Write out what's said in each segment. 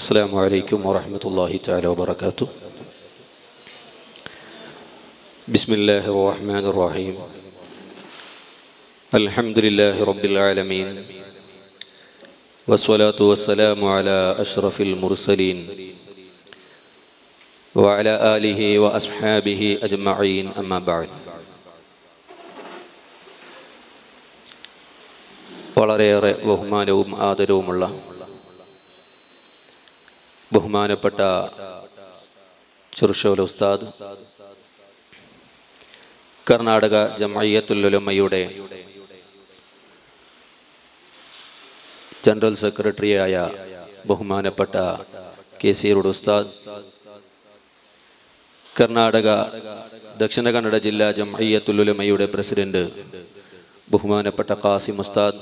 السلام عليكم ورحمة الله تعالى وبركاته بسم الله الرحمن الرحيم الحمد لله رب العالمين والصلاة والسلام على أشرف المرسلين وعلى آله وأصحابه أجمعين أما بعد വളരെയേറെ ബഹുമാനവും ആദരവുമുള്ള ബഹുമാനപ്പെട്ട ചെറുഷോല ഉസ്താദ് കർണാടക ജമയ്യത്തുലുലമയുടെ ജനറൽ സെക്രട്ടറിയായ ബഹുമാനപ്പെട്ട കെ സിയുടെ ഉസ്താദ് കർണാടക ദക്ഷിണ കന്നഡ ജില്ലാ ജമയ്യത്തുലുലമയുടെ പ്രസിഡന്റ് ബഹുമാനപ്പെട്ട കാസിം ഉസ്താദ്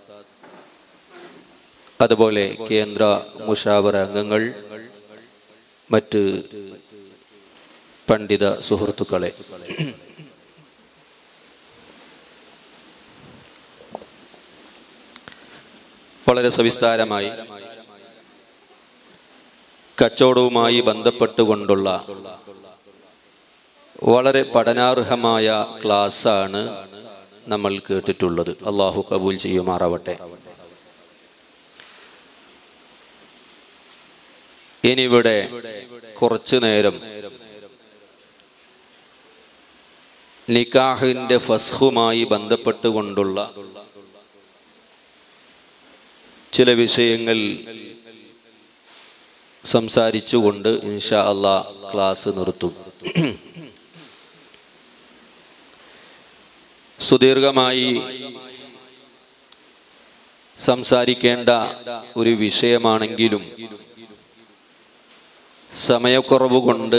അതുപോലെ കേന്ദ്ര മുഷാവറ അംഗങ്ങൾ മറ്റ് പണ്ഡിത സുഹൃത്തുക്കളെ വളരെ സവിസ്താരമായി കച്ചവടവുമായി ബന്ധപ്പെട്ടുകൊണ്ടുള്ള വളരെ പഠനാർഹമായ ക്ലാസ്സാണ് നമ്മൾ കേട്ടിട്ടുള്ളത് അള്ളാഹു കബൂൽ ചെയ്യുമാറാവട്ടെ ഇനിവിടെ കുറച്ചു നേരം നിക്കാഹിന്റെ ഫസ്ഹുമായി ബന്ധപ്പെട്ടുകൊണ്ടുള്ള ചില വിഷയങ്ങൾ സംസാരിച്ചുകൊണ്ട് ഇൻഷാ അള്ളാ ക്ലാസ് നിർത്തും സുദീർഘമായി സംസാരിക്കേണ്ട ഒരു വിഷയമാണെങ്കിലും സമയക്കുറവ് കൊണ്ട്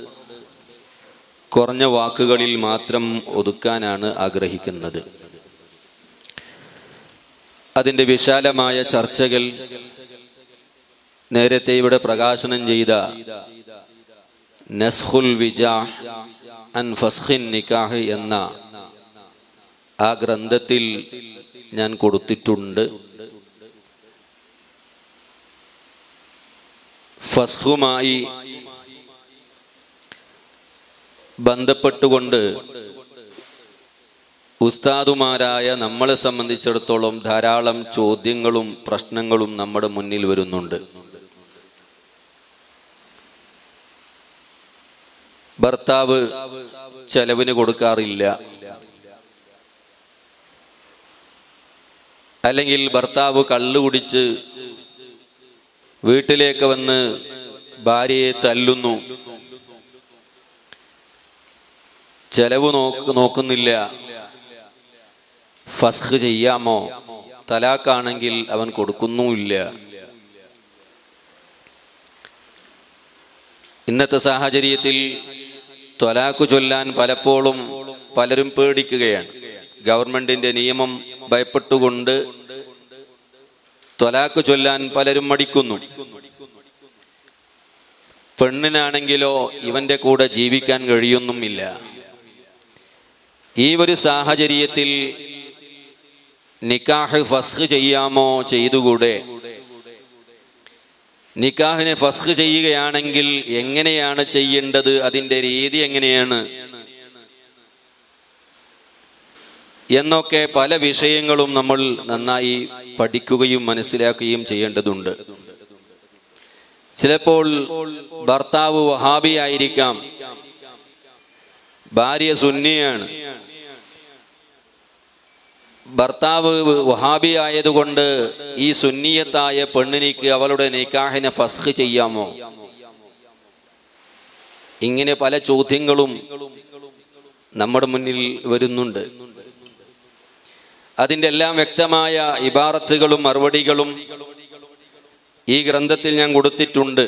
കുറഞ്ഞ വാക്കുകളിൽ മാത്രം ഒതുക്കാനാണ് ആഗ്രഹിക്കുന്നത് അതിൻ്റെ വിശാലമായ ചർച്ചകൾ നേരത്തെ ഇവിടെ പ്രകാശനം ചെയ്ത നസ്ഹുൽ വിജാ അൻ ഫസ്ഖിൻ നിക്കാഹ് എന്ന ആ ഗ്രന്ഥത്തിൽ ഞാൻ കൊടുത്തിട്ടുണ്ട് ഫസ്ഹുമായി ബന്ധപ്പെട്ടുകൊണ്ട് ഉസ്താദുമാരായ നമ്മളെ സംബന്ധിച്ചിടത്തോളം ധാരാളം ചോദ്യങ്ങളും പ്രശ്നങ്ങളും നമ്മുടെ മുന്നിൽ വരുന്നുണ്ട് ഭർത്താവ് ചെലവിന് കൊടുക്കാറില്ല അല്ലെങ്കിൽ ഭർത്താവ് കള്ളു കുടിച്ച് വീട്ടിലേക്ക് വന്ന് ഭാര്യയെ തല്ലുന്നു ചെലവ് നോക്ക് നോക്കുന്നില്ല ഫസ്ഖ് ചെയ്യാമോ തലാക്കാണെങ്കിൽ അവൻ കൊടുക്കുന്നുമില്ല ഇന്നത്തെ സാഹചര്യത്തിൽ ത്വലാക്ക് ചൊല്ലാൻ പലപ്പോഴും പലരും പേടിക്കുകയാണ് ഗവൺമെന്റിന്റെ നിയമം ഭയപ്പെട്ടുകൊണ്ട് ത്വലാക്ക് ചൊല്ലാൻ പലരും മടിക്കുന്നു പെണ്ണിനാണെങ്കിലോ ഇവന്റെ കൂടെ ജീവിക്കാൻ കഴിയുന്നുമില്ല ഈ ഒരു സാഹചര്യത്തിൽ നിക്കാഹ് ഫസ്ഖ് ചെയ്യാമോ ചെയ്തുകൂടെ നിക്കാഹിനെ ഫസ്ഖ് ചെയ്യുകയാണെങ്കിൽ എങ്ങനെയാണ് ചെയ്യേണ്ടത് അതിൻ്റെ രീതി എങ്ങനെയാണ് എന്നൊക്കെ പല വിഷയങ്ങളും നമ്മൾ നന്നായി പഠിക്കുകയും മനസ്സിലാക്കുകയും ചെയ്യേണ്ടതുണ്ട് ചിലപ്പോൾ ഭർത്താവ് വഹാബി ആയിരിക്കാം ഭാര്യ സുന്നിയാണ് ഭർത്താവ് വഹാബി ആയതുകൊണ്ട് ഈ സുന്നിയത്തായ പെണ്ണിനിക്ക് അവളുടെ നിക്കാഹിനെ ഫസ്ഖ് ചെയ്യാമോ ഇങ്ങനെ പല ചോദ്യങ്ങളും നമ്മുടെ മുന്നിൽ വരുന്നുണ്ട് അതിൻ്റെ എല്ലാം വ്യക്തമായ ഇബാറത്തുകളും മറുപടികളും ഈ ഗ്രന്ഥത്തിൽ ഞാൻ കൊടുത്തിട്ടുണ്ട്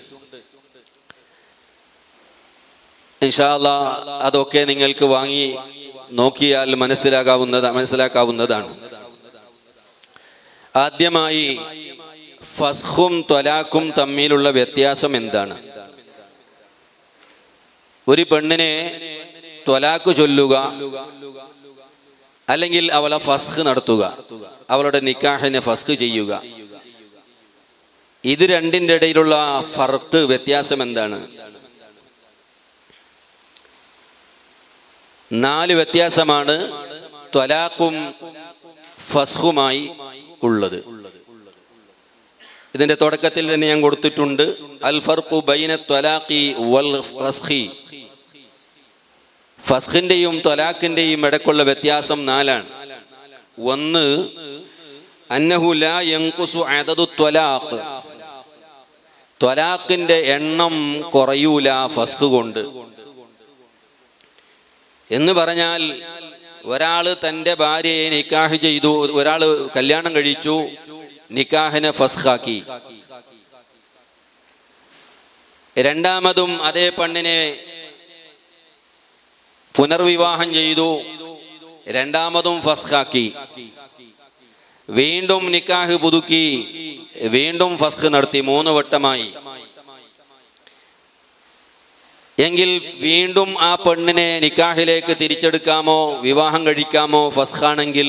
ഇൻഷാല്ല അതൊക്കെ നിങ്ങൾക്ക് വാങ്ങി നോക്കിയാൽ മനസ്സിലാകാവുന്നത മനസ്സിലാക്കാവുന്നതാണ് ആദ്യമായി ഫസ്ഹും ത്വലാഖും തമ്മിലുള്ള വ്യത്യാസം എന്താണ് ഒരു പെണ്ണിനെ ത്വലാഖ് ചൊല്ലുക അല്ലെങ്കിൽ അവളെ ഫസ്ഖ് നടത്തുക അവളുടെ നിക്കാഹിനെ ഫസ്ഖ് ചെയ്യുക ഇത് രണ്ടിൻ്റെ ഇടയിലുള്ള ഫർക്ക് വ്യത്യാസം എന്താണ് നാല് വ്യത്യാസമാണ് ത്വലാഖും ഫസ്ഹുമായി ഉള്ളത് ഇതിന്റെ തുടക്കത്തിൽ തന്നെ ഞാൻ കൊടുത്തിട്ടുണ്ട് അൽ ഫർഖു ബൈന ത്വലാഖി വൽ ഫസ്ഖി ഫസ്ഖിന്റെയും ത്വലാഖിന്റെയും ഇടയ്ക്കുള്ള വ്യത്യാസം നാലാണ് ഒന്ന് അന്നഹു ലാ യൻഖുസു അദദു ത്വലാഖ് ത്വലാഖിന്റെ എണ്ണം കുറയൂല ഫസ്ഖ് കൊണ്ട് എന്ന് പറഞ്ഞാൽ ഒരാൾ തൻ്റെ ഭാര്യയെ നിക്കാഹ് ചെയ്തു ഒരാൾ കല്യാണം കഴിച്ചു നിക്കാഹിനെ ഫസ്ഖാക്കി രണ്ടാമതും അതേ പെണ്ണിനെ പുനർവിവാഹം ചെയ്തു രണ്ടാമതും ഫസ്ഖാക്കി വീണ്ടും നിക്കാഹ് പുതുക്കി വീണ്ടും ഫസ്ഖ് നടത്തി മൂന്ന് വട്ടമായി എങ്കിൽ വീണ്ടും ആ പെണ്ണിനെ നിക്കാഹിലേക്ക് തിരിച്ചെടുക്കാമോ വിവാഹം കഴിക്കാമോ ഫസ്ഖാണെങ്കിൽ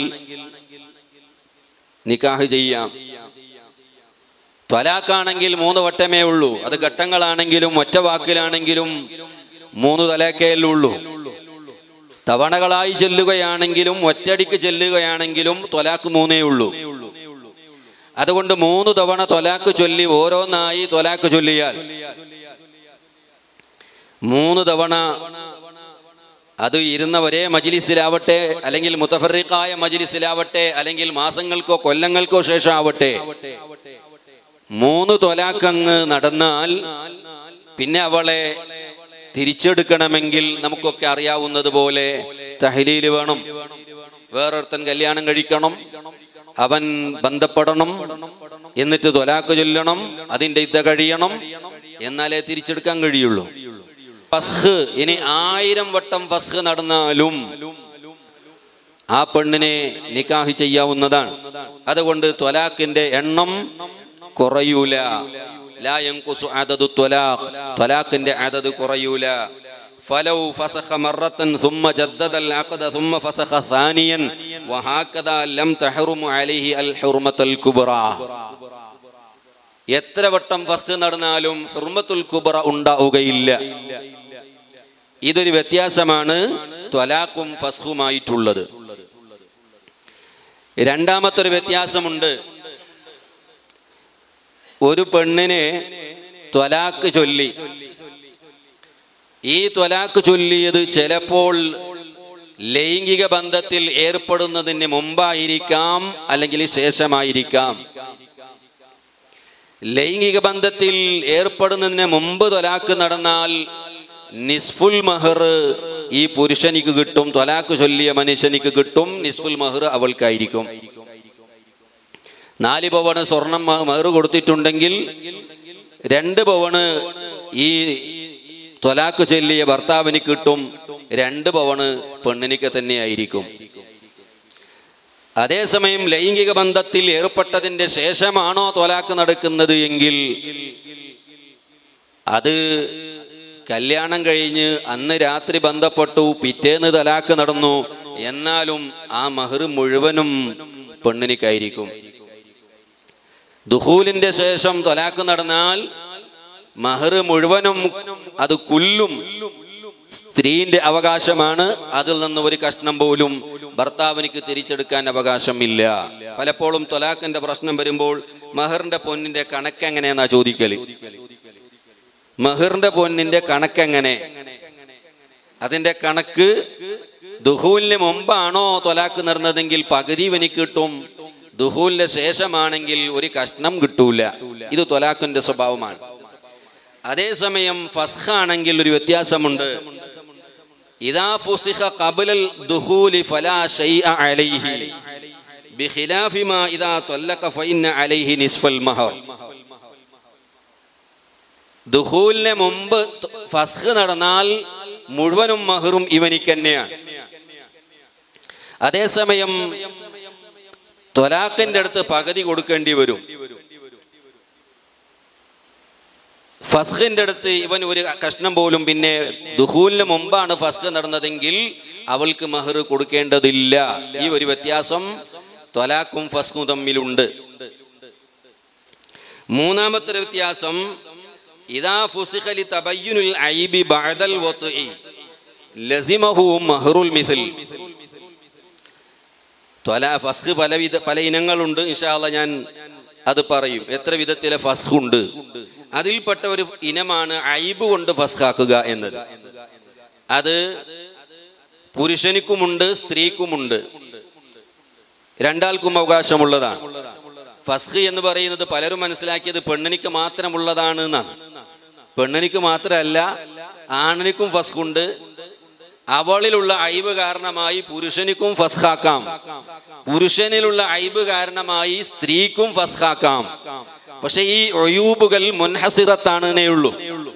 നിക്കാഹ് ചെയ്യാം ത്വലാക്കാണെങ്കിൽ മൂന്ന് വട്ടമേ ഉള്ളൂ അത് ഘട്ടങ്ങളാണെങ്കിലും ഒറ്റ വാക്കിലാണെങ്കിലും മൂന്ന് തലേക്കേ ഉള്ളൂ തവണകളായി ചെല്ലുകയാണെങ്കിലും ഒറ്റടിക്ക് ചെല്ലുകയാണെങ്കിലും ത്വലാക്ക് മൂന്നേ ഉള്ളൂ അതുകൊണ്ട് മൂന്ന് തവണ ത്വലാക്ക് ചൊല്ലി ഓരോന്നായി ത്വലാക്ക് ചൊല്ലിയാൽ മൂന്ന് തവണ അത് ഇരുന്ന ഒരേ മജിലിസിലാവട്ടെ അല്ലെങ്കിൽ മുത്തഫറിക്കായ മജിലിസിലാവട്ടെ അല്ലെങ്കിൽ മാസങ്ങൾക്കോ കൊല്ലങ്ങൾക്കോ ശേഷം ആവട്ടെ മൂന്ന് തൊലാക്കങ്ങ് നടന്നാൽ പിന്നെ അവളെ തിരിച്ചെടുക്കണമെങ്കിൽ നമുക്കൊക്കെ അറിയാവുന്നത് പോലെ തഹലീല് വേണം വേറൊരുത്തൻ കല്യാണം കഴിക്കണം അവൻ ബന്ധപ്പെടണം എന്നിട്ട് തൊലാക്ക് ചൊല്ലണം അതിന്റെ ഇത കഴിയണം എന്നാലേ തിരിച്ചെടുക്കാൻ കഴിയുള്ളൂ ഫസ്ഹ് ഇനി ആയിരം വട്ടം ഫസ്ഹ് നടന്നാലും ആ പെണ്ണിനെ നിക്കാഹ് ചെയ്യാവുന്നതാണ് അതുകൊണ്ട് ത്വലാഖിന്റെ എണ്ണം കുറയൂല ലാ യൻഖുസു അദദു ത്വലാഖ് ത്വലാഖിന്റെ അദദ് കുറയൂല فلو فسخ مرة ثم جدد العقد ثم فسخ ثانيا وهكذا لم تحرم عليه الحرمة الكبرى എത്ര വട്ടം ഫസ്റ്റ് നടന്നാലും ഹുർമത്തുൽ കുബറ ഉണ്ടാവുകയില്ല ഇതൊരു വ്യത്യാസമാണ് ത്വലാഖും ഫസ്ഹുമായിട്ടുള്ളത് രണ്ടാമത്തൊരു വ്യത്യാസമുണ്ട് ഒരു പെണ്ണിനെ ത്വലാക്ക് ചൊല്ലി ഈ ത്വലാക്ക് ചൊല്ലിയത് ചിലപ്പോൾ ലൈംഗിക ബന്ധത്തിൽ ഏർപ്പെടുന്നതിന് മുമ്പായിരിക്കാം അല്ലെങ്കിൽ ശേഷമായിരിക്കാം ലൈംഗിക ബന്ധത്തിൽ ഏർപ്പെടുന്നതിന് മുമ്പ് തൊലാക്ക് നടന്നാൽ നിസ്ഫുൽ മഹർ ഈ പുരുഷനിക്ക് കിട്ടും തൊലാക്ക് ചൊല്ലിയ മനുഷ്യനിക്ക് കിട്ടും നിസ്ഫുൽ മഹർ അവൾക്കായിരിക്കും നാല് പവണ് സ്വർണം മഹർ കൊടുത്തിട്ടുണ്ടെങ്കിൽ രണ്ട് പവണ് ഈ തൊലാക്ക് ചൊല്ലിയ ഭർത്താവിന് കിട്ടും രണ്ട് പവണ് പെണ്ണിനിക്ക് തന്നെയായിരിക്കും അതേസമയം ലൈംഗിക ബന്ധത്തിൽ ഏർപ്പെട്ടതിന്റെ ശേഷമാണോ തൊലാക്ക് നടക്കുന്നത് എങ്കിൽ അത് കല്യാണം കഴിഞ്ഞ് അന്ന് രാത്രി ബന്ധപ്പെട്ടു പിറ്റേന്ന് തലാക്ക് നടന്നു എന്നാലും ആ മഹർ മുഴുവനും പെണ്ണിനിക്കായിരിക്കും ദുഹൂലിന്റെ ശേഷം തൊലാക്ക് നടന്നാൽ മഹർ മുഴുവനും അത് കുല്ലും സ്ത്രീന്റെ അവകാശമാണ് അതിൽ നിന്ന് ഒരു കഷ്ണം പോലും ഭർത്താവിനിക്ക് തിരിച്ചെടുക്കാൻ അവകാശമില്ല പലപ്പോഴും തൊലാഖിന്റെ പ്രശ്നം വരുമ്പോൾ മഹറിന്റെ പൊന്നിന്റെ കണക്ക് എങ്ങനെയെന്നാ ചോദിക്കല് മഹറിന്റെ പൊന്നിന്റെ കണക്ക് എങ്ങനെ അതിന്റെ കണക്ക് ദുഹൂലിന് മുമ്പാണോ തൊലാക്ക് നടന്നതെങ്കിൽ പകുതി വനിക്ക് കിട്ടും ദുഹൂലിന്റെ ശേഷമാണെങ്കിൽ ഒരു കഷ്ണം കിട്ടൂല ഇത് തൊലാഖിന്റെ സ്വഭാവമാണ് അതേസമയം ഫസ്ഖ ആണെങ്കിൽ ഒരു വ്യത്യാസമുണ്ട് ഇദാ ഫുസിഖ ഖബലൽ ദുഖൂലി ഫലാ ശൈഅ അലൈഹി ബിഖിലാഫി മാ ഇദാ തല്ലഖ ഫഇന്ന അലൈഹി നിസ്ഫൽ മഹർ ദുഖൂലിന് മുമ്പ് ഫസ്ഖ് നടന്നാൽ മുഴുവനും മഹറും ഇവനിക്ക് തന്നെയാണ് അതേസമയം ത്വലാഖിന്റെ അടുത്ത് പകുതി കൊടുക്കേണ്ടി വരും ഫസ്ഖിന്റെ അടുത്ത് ഇവൻ ഒരു കഷ്ണം പോലും പിന്നെ ദുഹൂലിന് മുമ്പാണ് ഫസ്ഖ് നടന്നതെങ്കിൽ അവൾക്ക് മഹർ കൊടുക്കേണ്ടതില്ല ഈ ഒരു വ്യത്യാസം ത്വലാഖും ഫസ്ഖും തമ്മിലുണ്ട് മൂന്നാമത്തെ ഒരു വ്യത്യാസം ഇതാ ഫുസിഖലി തബയ്യുനുൽ ഐബി ബഅദൽ വത്ഇ ലസിമഹു മഹ്റുൽ മിഥൽ ത്വല ഫസ്ഖ് പല വിധ പല ഇനങ്ങളുണ്ട് ഇൻഷാല്ല ഞാൻ അത് പറയും എത്ര വിധത്തിലെ ഫസ്ഖ് ഉണ്ട് അതിൽപ്പെട്ട ഒരു ഇനമാണ് ഐബ് കൊണ്ട് ഫസ്ഖാക്കുക എന്നത് അത് പുരുഷനിക്കുമുണ്ട് സ്ത്രീക്കുമുണ്ട് രണ്ടാൾക്കും അവകാശമുള്ളതാണ് ഫസ്ഖ് എന്ന് പറയുന്നത് പലരും മനസ്സിലാക്കിയത് പെണ്ണിനിക്ക് മാത്രമുള്ളതാണ് എന്നാണ് പെണ്ണിനിക്ക് മാത്രമല്ല ആണിനിക്കും ഫസ്ഖുണ്ട് അവളിലുള്ള ഐബ് കാരണമായി പുരുഷനിക്കും ഫസ്ഖാക്കാം പുരുഷനിലുള്ള ഐബ് കാരണമായി സ്ത്രീക്കും ഫസ്ഖാക്കാം പക്ഷെ ഈ ഒയൂബുകൾ മുൻഹസിറത്താണെന്നേ ഉള്ളൂ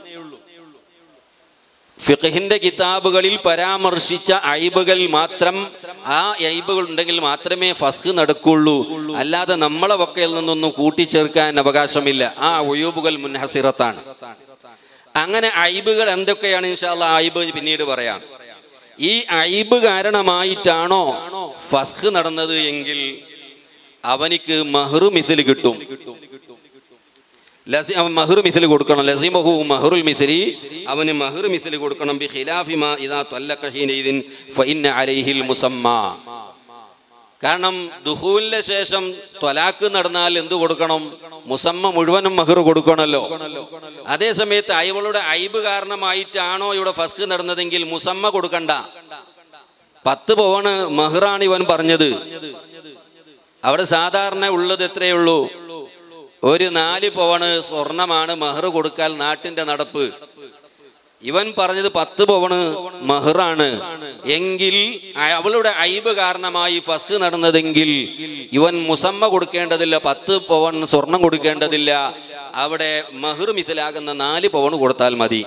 ഫിഖഹിന്റെ കിതാബുകളിൽ പരാമർശിച്ച ഐബുകൾ മാത്രം ആ ഐബുകൾ ഉണ്ടെങ്കിൽ മാത്രമേ ഫസ്ഖ് നടക്കുള്ളൂ അല്ലാതെ നമ്മളെ വക്കയിൽ നിന്നൊന്നും കൂട്ടിച്ചേർക്കാൻ അവകാശമില്ല ആ ഒയൂബുകൾ മുൻഹസിറത്താണ് അങ്ങനെ ഐബുകൾ എന്തൊക്കെയാണ് ഇൻഷാല്ല ഐബ് പിന്നീട് പറയാം ഈ ഐബ് കാരണമായിട്ടാണോ ഫസ്ഖ് നടന്നത് എങ്കിൽ അവനിക്ക് മഹ്റു മിസിൽ കിട്ടും ലസി അവൻ മഹ്റു മിസിൽ കൊടുക്കണം ലസിമഹു മഹ്റുൽ മിസിലി അവന് മഹ്റു മിസിൽ കൊടുക്കണം ബി ഖിലാഫി മാ ഇദാ ത്വല്ലഖ ഹീനഇദിൻ ഫഇന്ന അലൈഹിൽ മുസമ്മ കാരണം ദുഹൂലിന് ശേഷം ത്വലാക്ക് നടന്നാൽ എന്ത് കൊടുക്കണം മുസമ്മ മുഴുവനും മഹർ കൊടുക്കണമല്ലോ അതേ സമയത്ത് അയവളുടെ ഐബ് കാരണമായിട്ടാണോ ഇവിടെ ഫസ്ക് നടന്നതെങ്കിൽ മുസമ്മ കൊടുക്കണ്ട പത്ത് പവണ് മഹറാണ് ഇവൻ പറഞ്ഞത് അവിടെ സാധാരണ ഉള്ളത് എത്രയേ ഉള്ളൂ ഒരു നാല് പവണ് സ്വർണമാണ് മഹർ കൊടുക്കാൻ നാട്ടിന്റെ നടപ്പ് ഇവൻ പറഞ്ഞത് പത്ത് പവണ് മഹറാണ് എങ്കിൽ അവളുടെ ഐബ് കാരണമായി ഫസ്റ്റ് നടന്നതെങ്കിൽ ഇവൻ മുസമ്മ കൊടുക്കേണ്ടതില്ല പത്ത് പവൻ സ്വർണം കൊടുക്കേണ്ടതില്ല അവിടെ മഹർ മിസിലാകുന്ന നാല് പവൺ കൊടുത്താൽ മതി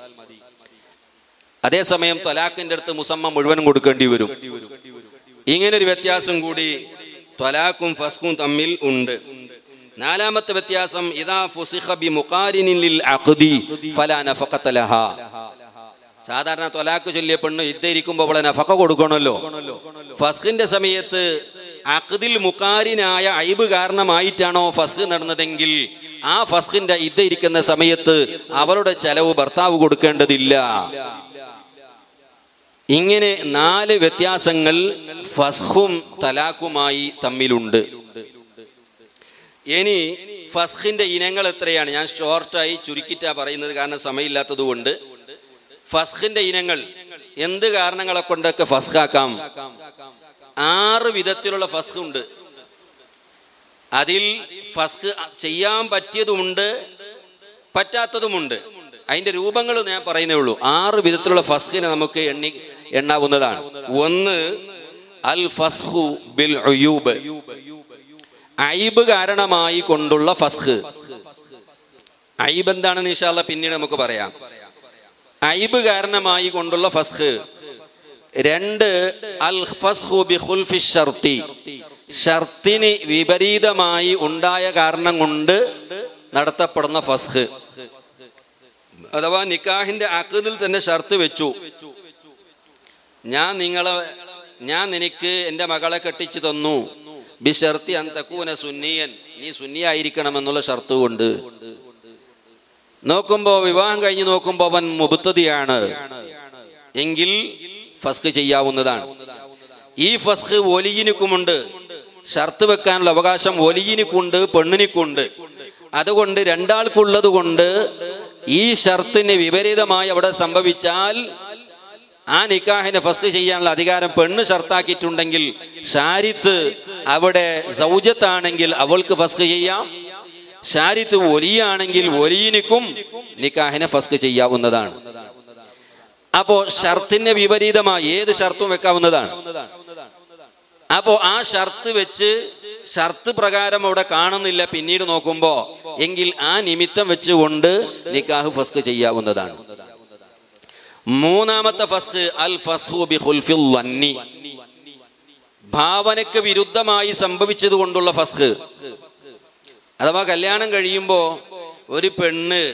അതേസമയം ത്വലാഖിന്റെ അടുത്ത് മുസമ്മ മുഴുവനും കൊടുക്കേണ്ടി വരും ഇങ്ങനെ ഒരു വ്യത്യാസം കൂടി ത്വലാഖും ഫസ്ഖും തമ്മിൽ ഉണ്ട് നാലാമത്തെ വ്യത്യാസം ഇതാ ഫുസിഖ ബി മുഖാരിനിൻ ലിൽ അഖ്ദി ഫലാ നഫഖത ലഹാ സാധാരണ തൊലാക്ക് ചൊല്ലിയ പെണ്ണ് ഇരിക്കുമ്പോൾ അവളെ നഫക്ക കൊടുക്കണമല്ലോ ഫസ്ഖിന്റെ സമയത്ത് അഖ്ദിൽ മുക്കാരിനായ ഐബ് കാരണമായിട്ടാണോ ഫസ്ഖ് നടന്നതെങ്കിൽ ആ ഫസ്ഖിന്റെ ഇരിക്കുന്ന സമയത്ത് അവളുടെ ചെലവ് ഭർത്താവ് കൊടുക്കേണ്ടതില്ല ഇങ്ങനെ നാല് വ്യത്യാസങ്ങൾ ഫസ്ഖും തലാഖുമായി തമ്മിലുണ്ട് ഇനി ഫസ്ഖിന്റെ ഇനങ്ങൾ എത്രയാണ് ഞാൻ ഷോർട്ടായി ചുരുക്കിറ്റാ പറയുന്നത് കാരണം സമയമില്ലാത്തത് കൊണ്ട് ഫസ്ഖിന്റെ ഇനങ്ങൾ എന്ത് കാരണങ്ങളെ കൊണ്ടൊക്കെ ഫസ്ഖാക്കാം ആറ് വിധത്തിലുള്ള ഫസ്ഖ് ഉണ്ട് അതിൽ ഫസ്ഖ് ചെയ്യാൻ പറ്റിയതുമുണ്ട് പറ്റാത്തതുമുണ്ട് അതിന്റെ രൂപങ്ങൾ ഞാൻ പറയുന്നേ ഉള്ളൂ ആറ് വിധത്തിലുള്ള ഫസ്ഖിനെ നമുക്ക് എണ്ണി എണ്ണാവുന്നതാണ് ഒന്ന് അൽ ഫസ്ഖു ബിൽ ഉയൂബ് ഐബ് കാരണമായി കൊണ്ടുള്ള ഫസ്ഖ് ഐബ് എന്താണെന്ന് ഇൻഷാല്ല പിന്നീട് നമുക്ക് പറയാം ഐബ് കാരണമായി കൊണ്ടുള്ള ഫസ്ഖ് രണ്ട് അൽ ഫസ്ഖു ബി ഖുൽഫി ഷർത്തി ഷർത്തിന് വിപരീതമായി ഉണ്ടായ കാരണം കൊണ്ട് നടത്തപ്പെടുന്ന ഫസ്ഖ് അഥവാ നിക്കാഹിന്റെ അക്കതിൽ തന്നെ ഷർത്ത് വെച്ചു ഞാൻ നിങ്ങളെ ഞാൻ നിനക്ക് എൻ്റെ മകളെ കെട്ടിച്ചു തന്നു ബി ഷർത്തി അന്തക്കൂന സുന്നിയൻ നീ സുന്നിയായിരിക്കണമെന്നുള്ള ഷർത്ത് കൊണ്ട് നോക്കുമ്പോ വിവാഹം കഴിഞ്ഞ് നോക്കുമ്പോ അവൻ മുബത്തതിയാണ് എങ്കിൽ ഫസ്ക് ചെയ്യാവുന്നതാണ് ഈ ഫസ്ക് ഒലിയിനിക്കുമുണ്ട് ഷർത്ത് വെക്കാനുള്ള അവകാശം ഒലിയിനിക്കുണ്ട് പെണ്ണിനിക്കുണ്ട് അതുകൊണ്ട് രണ്ടാൾക്കുള്ളത് കൊണ്ട് ഈ ഷർത്തിന് വിപരീതമായി അവിടെ സംഭവിച്ചാൽ ആ നിക്കാഹിനെ ഫസ്റ്റ് ചെയ്യാനുള്ള അധികാരം പെണ്ണ് ഷർത്താക്കിയിട്ടുണ്ടെങ്കിൽ ഷാരിത്ത് അവിടെ സൗജത്താണെങ്കിൽ അവൾക്ക് ഫസ്റ്റ് ചെയ്യാം ഷാരിത്ത് ഒലിയാണെങ്കിൽ ഒലിയിനിക്കും നിക്കാഹിനെ ഫസ്റ്റ് ചെയ്യാവുന്നതാണ് അപ്പോ ഷർത്തിന് വിപരീതമായി ഏത് ഷർത്തും വെക്കാവുന്നതാണ് അപ്പോ ആ ഷർത്ത് വെച്ച് ഷർത്ത് പ്രകാരം അവിടെ കാണുന്നില്ല പിന്നീട് നോക്കുമ്പോ എങ്കിൽ ആ നിമിത്തം വെച്ചുകൊണ്ട് നിക്കാഹ് ഫസ്ക് ചെയ്യാവുന്നതാണ് മൂന്നാമത്തെ ഫസ്ഖ് അൽ ഫസ്ഖു ബി ഖുൽഫിൽ വന്നി ഭാവനയ്ക്ക് വിരുദ്ധമായി സംഭവിച്ചത് കൊണ്ടുള്ള ഫസ്ഖ് അഥവാ കല്യാണം കഴിയുമ്പോൾ ഒരു പെണ്ണ്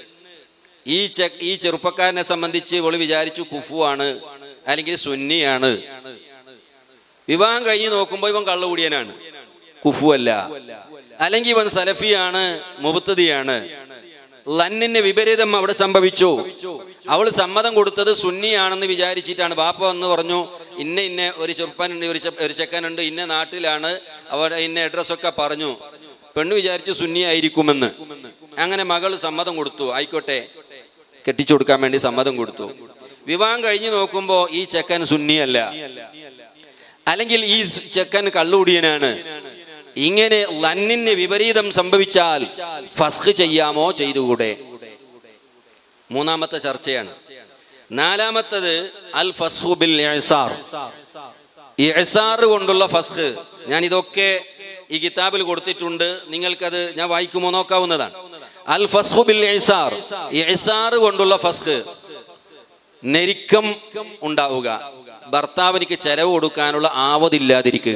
ഈ ചെ ഈ ചെറുപ്പക്കാരനെ സംബന്ധിച്ച് ഇവള് വിചാരിച്ചു കുഫുവാണ് അല്ലെങ്കിൽ സുന്നിയാണ് വിവാഹം കഴിഞ്ഞ് നോക്കുമ്പോൾ ഇവൻ കള്ളുകൂടിയനാണ് കുഫു അല്ല അല്ലെങ്കിൽ ഇവൻ സലഫിയാണ് മുബത്തതിയാണ് ലന്നിന് വിപരീതം അവിടെ സംഭവിച്ചു അവൾ സമ്മതം കൊടുത്തത് സുന്നിയാണെന്ന് വിചാരിച്ചിട്ടാണ് ബാപ്പ വന്ന് പറഞ്ഞു ഇന്ന ഇന്ന ഒരു ചെറുപ്പനുണ്ട് ഒരു ചെ- ഒരു ചെക്കനുണ്ട് ഇന്ന നാട്ടിലാണ് അവർ ഇന്ന അഡ്രസ്സൊക്കെ പറഞ്ഞു പെണ്ണ് വിചാരിച്ചു സുന്നിയായിരിക്കുമെന്ന് അങ്ങനെ മകൾ സമ്മതം കൊടുത്തു ആയിക്കോട്ടെ കെട്ടിച്ചു കൊടുക്കാൻ വേണ്ടി സമ്മതം കൊടുത്തു വിവാഹം കഴിഞ്ഞു നോക്കുമ്പോൾ ഈ ചെക്കൻ സുന്നിയല്ല അല്ലെങ്കിൽ ഈ സ് ചെക്കൻ കള്ളുകുടിയനാണ് ഇങ്ങനെ ലന്നിന് വിപരീതം സംഭവിച്ചാൽ ഫസ്ഖ് ചെയ്യാമോ ചെയ്തുകൂടെ മൂന്നാമത്തെ ചർച്ചയാണ് നാലാമത്തത് അൽ ഫസ്ഹു ബിൽ ഇഅ്സാർ ഇഅ്സാർ കൊണ്ടുള്ള ഫസ്ഖ് ഞാൻ ഇതൊക്കെ ഈ കിതാബിൽ കൊടുത്തിട്ടുണ്ട് നിങ്ങൾക്കത് ഞാൻ വായിക്കുമോ നോക്കാവുന്നതാണ് അൽ ഫസ്ഹു ബിൽ ഇഅ്സാർ ഇഅ്സാർ കൊണ്ടുള്ള ഫസ്ഖ് നെരിക്കം ഉണ്ടാവുക ഭർത്താവിനിക്ക് ചെലവ് കൊടുക്കാനുള്ള ആവതില്ലാതിരിക്കുക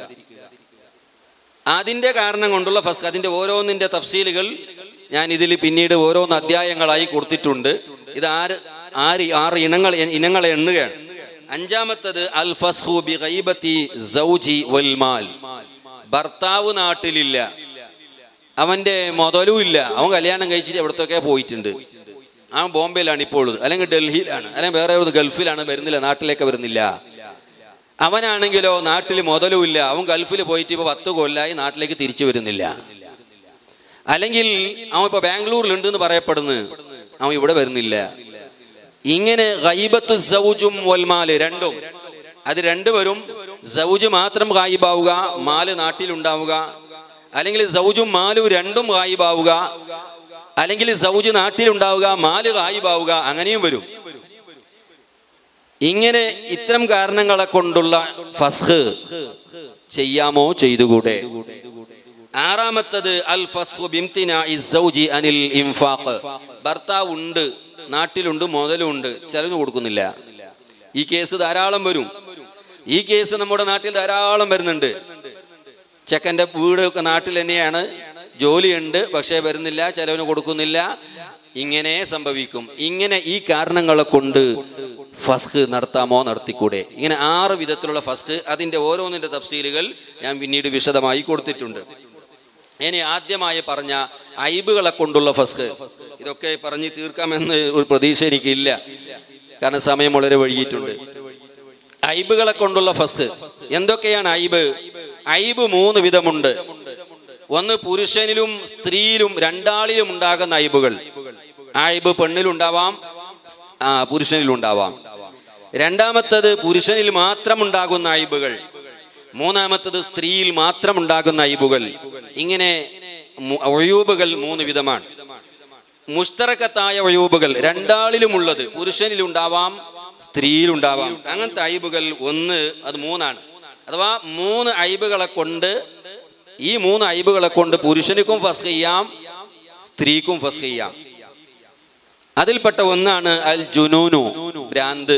അതിന്റെ കാരണം കൊണ്ടുള്ള ഫസ്ഖ് അതിന്റെ ഓരോന്നിന്റെ തഫ്സീലുകൾ ഞാൻ ഇതിൽ പിന്നീട് ഓരോന്ന് അധ്യായങ്ങളായി കൊടുത്തിട്ടുണ്ട് ഇത് ആറ് ആറ് ആറ് ഇനങ്ങൾ ഇനങ്ങളെ എണ്ണുകയാണ് അഞ്ചാമത്തത് അൽ ഫസ്ഹു ബി ഗൈബത്തി സൗജി വൽ മാൽ ഭർത്താവ് നാട്ടിലില്ല അവന്റെ മുതലും ഇല്ല അവൻ കല്യാണം കഴിച്ചിട്ട് എവിടത്തൊക്കെ പോയിട്ടുണ്ട് അവൻ ബോംബെയിലാണ് ഇപ്പോൾ ഉള്ളത് അല്ലെങ്കിൽ ഡൽഹിയിലാണ് അല്ലെങ്കിൽ വേറെ ഒരു ഗൾഫിലാണ് വരുന്നില്ല നാട്ടിലേക്ക് വരുന്നില്ല അവനാണെങ്കിലോ നാട്ടിൽ മുതലുമില്ല അവൻ ഗൾഫിൽ പോയിട്ട് ഇപ്പൊ പത്ത് കൊല്ലായി നാട്ടിലേക്ക് തിരിച്ചു വരുന്നില്ല അല്ലെങ്കിൽ അവൻ ഇപ്പൊ ബാംഗ്ലൂരിലുണ്ട് എന്ന് പറയപ്പെടുന്നു അവൻ ഇവിടെ വരുന്നില്ല ഇങ്ങനെ ഗൈബത്ത് സൗജും വൽമാല് രണ്ടും അത് രണ്ടുപേരും സൗജ് മാത്രം ഗായിബാവുക മാല് നാട്ടിലുണ്ടാവുക അല്ലെങ്കിൽ സൗജും മാലും രണ്ടും ഗായിബാവുക അല്ലെങ്കിൽ സൗജ് നാട്ടിലുണ്ടാവുക മാല് ഗായിബാവുക അങ്ങനെയും വരും ഇങ്ങനെ ഇത്തരം കാരണങ്ങളെ കൊണ്ടുള്ള ഫസ്ഹ് ചെയ്യാമോ ചെയ്തുകൂടെ ആറാമത്തത് അൽ ഫസ്ഹു ബിംതിന ഇസ്സൗജി അനിൽ ഇൻഫാഖ് ഭർത്താവ് ഉണ്ട് നാട്ടിലുണ്ട് മുതലുണ്ട് ചെലവ് കൊടുക്കുന്നില്ല ഈ കേസ് ധാരാളം വരും ഈ കേസ് നമ്മുടെ നാട്ടിൽ ധാരാളം വരുന്നുണ്ട് ചെക്കൻ്റെ വീട് ഒക്കെ നാട്ടിൽ തന്നെയാണ് ജോലിയുണ്ട് പക്ഷേ വരുന്നില്ല ചെലവിന് കൊടുക്കുന്നില്ല ഇങ്ങനെ സംഭവിക്കും ഇങ്ങനെ ഈ കാരണങ്ങളെ കൊണ്ട് ഫസ്ക് നടത്താമോ നടത്തിക്കൂടെ ഇങ്ങനെ ആറ് വിധത്തിലുള്ള ഫസ്ക് അതിൻ്റെ ഓരോന്നിൻ്റെ തഫ്സീലുകൾ ഞാൻ പിന്നീട് വിശദമായി കൊടുത്തിട്ടുണ്ട് ഇനി ആദ്യമായി പറഞ്ഞ ഐബുകളെ കൊണ്ടുള്ള ഫസ്ക് ഇതൊക്കെ പറഞ്ഞ് തീർക്കാമെന്ന് ഒരു പ്രതീക്ഷ എനിക്കില്ല കാരണം സമയം വളരെ വൈകിയിട്ടുണ്ട് ഐബുകളെ കൊണ്ടുള്ള ഫസ്ക് എന്തൊക്കെയാണ് ഐബ് ഐബ് മൂന്ന് വിധമുണ്ട് ഒന്ന് പുരുഷനിലും സ്ത്രീയിലും രണ്ടാളിലും ഉണ്ടാകുന്ന ഐബുകൾ ഐബ് പെണ്ണിലുണ്ടാവാം ആ പുരുഷനിലുണ്ടാവാം രണ്ടാമത്തത് പുരുഷനിൽ മാത്രം ഉണ്ടാകുന്ന ഐബുകൾ മൂന്നാമത്തത് സ്ത്രീയിൽ മാത്രം ഉണ്ടാകുന്ന ഐബുകൾ ഇങ്ങനെ മു- ഒയൂബുകൾ മൂന്ന് വിധമാണ് മുസ്തറക്കത്തായ ഒയൂബുകൾ രണ്ടാളിലുമുള്ളത് പുരുഷനിലുണ്ടാവാം സ്ത്രീയിലുണ്ടാവാം അങ്ങനത്തെ ഐബുകൾ ഒന്ന് അത് മൂന്നാണ് അഥവാ മൂന്ന് ഐബുകളെ കൊണ്ട് ഈ മൂന്ന് ഐബുകളെ കൊണ്ട് പുരുഷനിക്കും ഫസ് ചെയ്യാം സ്ത്രീക്കും ഫസ് ചെയ്യാം അതിൽപ്പെട്ട ഒന്നാണ് അൽ ജുനൂനു ഭ്രാന്ത്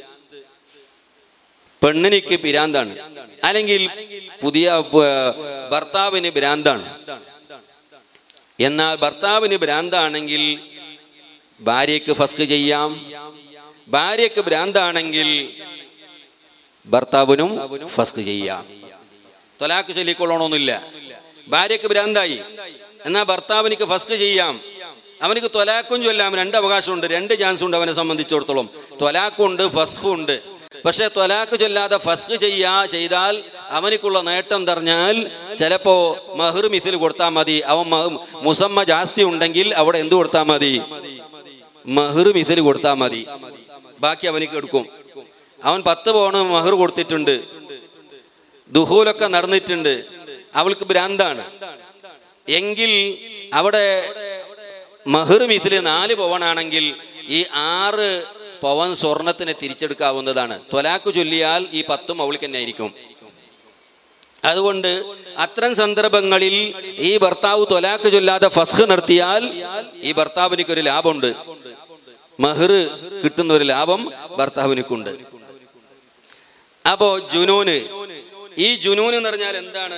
പെണ്ണിനിക്ക് ഭ്രാന്താണ് അല്ലെങ്കിൽ പുതിയ പ- ഭർത്താവിന് ഭ്രാന്താണ് എന്നാൽ ഭർത്താവിന് ഭ്രാന്താണെങ്കിൽ ഭാര്യയ്ക്ക് ഫസ്ക് ചെയ്യാം ഭാര്യയ്ക്ക് ഭ്രാന്താണെങ്കിൽ ഭർത്താവിനും ഫസ്ക് ചെയ്യാം തൊലാക്ക് ചൊല്ലിക്കൊള്ളണമെന്നില്ല ഭാര്യയ്ക്ക് ഭ്രാന്തായി എന്നാൽ ഭർത്താവിനിക്ക് ഫസ്ക് ചെയ്യാം അവനിക്ക് തൊലാക്കും ചൊല്ലാം രണ്ട് അവകാശമുണ്ട് രണ്ട് ചാൻസ് ഉണ്ട് അവനെ സംബന്ധിച്ചിടത്തോളം തൊലാക്കുണ്ട് ഫസ്ഖും ഉണ്ട് പക്ഷെ തൊലാക്ക് ചൊല്ലാതെ ഫസ്ക് ചെയ്യാ ചെയ്താൽ അവനിക്കുള്ള നേട്ടം പറഞ്ഞാൽ ചിലപ്പോ മഹർ മിസിൽ കൊടുത്താൽ മതി അവൻ മഹ് മുസമ്മ ജാസ്തി ഉണ്ടെങ്കിൽ അവിടെ എന്ത് കൊടുത്താൽ മതി മഹർ മിസിൽ കൊടുത്താൽ മതി ബാക്കി അവനിക്ക് എടുക്കും അവൻ പത്ത് പവണ് മഹർ കൊടുത്തിട്ടുണ്ട് ദുഹൂലൊക്കെ നടന്നിട്ടുണ്ട് അവൾക്ക് ഭ്രാന്താണ് എങ്കിൽ അവിടെ മഹർ മിസിൽ നാല് പവനാണെങ്കിൽ ഈ ആറ് പവൻ സ്വർണത്തിന് തിരിച്ചെടുക്കാവുന്നതാണ് ത്വലാക്ക് ചൊല്ലിയാൽ ഈ പത്തും അവൾക്ക് തന്നെ ആയിരിക്കും അതുകൊണ്ട് അത്തരം സന്ദർഭങ്ങളിൽ ഈ ഭർത്താവ് ത്വലാക്ക് ചൊല്ലാതെ ഫസ്ഖ് നടത്തിയാൽ ഈ ഭർത്താവിനിക്ക് ഒരു ലാഭമുണ്ട് മഹർ കിട്ടുന്ന ഒരു ലാഭം ഭർത്താവിനിക്കുണ്ട് അപ്പോ ജുനൂന് ഈ ജുനൂൻ എന്ന് പറഞ്ഞാൽ എന്താണ്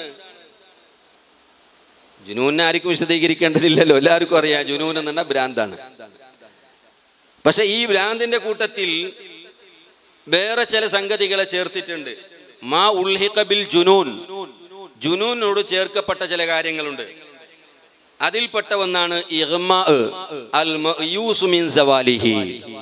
ജുനൂനെ ആർക്കും വിശദീകരിക്കേണ്ടതില്ലല്ലോ എല്ലാവർക്കും അറിയാം ജുനൂൻ എന്ന് പറഞ്ഞാൽ ഭ്രാന്താണ് പക്ഷെ ഈ ഭ്രാന്തിന്റെ കൂട്ടത്തിൽ വേറെ ചില സംഗതികളെ ചേർത്തിട്ടുണ്ട് മാ ഉൽഹിഖ ബിൽ ജുനൂൻ ജുനൂനോട് ചേർക്കപ്പെട്ട ചില കാര്യങ്ങളുണ്ട് അതിൽപ്പെട്ട ഒന്നാണ് ഇഗ്മാ അൽ മഅയൂസു മിൻ സവാലിഹി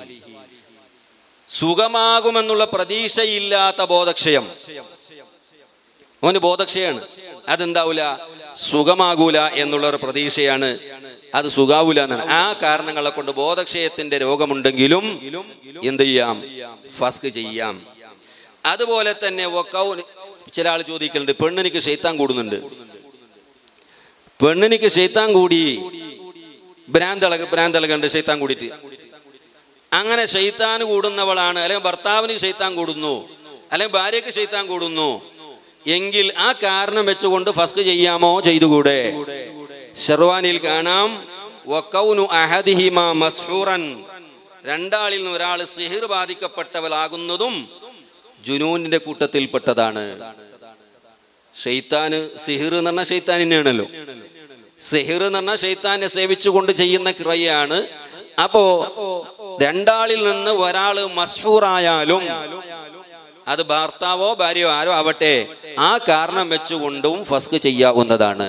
സുഖമാകുമെന്നുള്ള പ്രതീക്ഷയില്ലാത്ത ബോധക്ഷയം അവന് ബോധക്ഷയാണ് അതെന്താവൂല സുഖമാകൂല എന്നുള്ള ഒരു പ്രതീക്ഷയാണ് അത് സുഖാവൂല എന്നാണ് ആ കാരണങ്ങളെ കൊണ്ട് ബോധക്ഷയത്തിന്റെ രോഗമുണ്ടെങ്കിലും എന്ത് ചെയ്യാം ഫസ്ക് ചെയ്യാം അതുപോലെ തന്നെ വക്കൗ- ചില ആൾ ചോദിക്കലുണ്ട് പെണ്ണിനിക്ക് ഷെയ്ത്താൻ കൂടുന്നുണ്ട് പെണ്ണിനിക്ക് ഷെയ്ത്താൻ കൂടി ഭ്രാന്തളക ഭ്രാന്തളകണ്ട് ഷെയ്ത്താൻ കൂടിയിട്ട് അങ്ങനെ ഷെയ്ത്താൻ കൂടുന്നവളാണ് അല്ലെങ്കിൽ ഭർത്താവിന് ഷെയ്ത്താൻ കൂടുന്നു അല്ലെങ്കിൽ ഭാര്യയ്ക്ക് ഷെയ്ത്താൻ കൂടുന്നു എങ്കിൽ ആ കാരണം വെച്ചുകൊണ്ട് ഫസ്റ്റ് ചെയ്യാമോ ചെയ്തുകൂടെ ഷെർവാനിൽ കാണാം വക്കൗനു അഹദിഹിമ മസ്ഹൂറൻ രണ്ടാളിൽ നിന്ന് ഒരാൾ സിഹിർ ബാധിക്കപ്പെട്ടവളാകുന്നതും ജുനൂനിന്റെ കൂട്ടത്തിൽപ്പെട്ടതാണ് ഷെയ്ത്താന് സിഹിർ എന്ന് പറഞ്ഞാൽ ഷെയ്ത്താൻ തന്നെയാണല്ലോ സിഹിർ എന്ന് പറഞ്ഞാൽ ഷെയ്ത്താനെ സേവിച്ചുകൊണ്ട് ചെയ്യുന്ന ക്രിയയാണ് അപ്പോ രണ്ടാളിൽ നിന്ന് ഒരാള് മസ്ഹൂറായാലും അത് ഭർത്താവോ ഭാര്യയോ ആരോ ആവട്ടെ ആ കാരണം വെച്ചുകൊണ്ടും ഫസ്ക് ചെയ്യാവുന്നതാണ്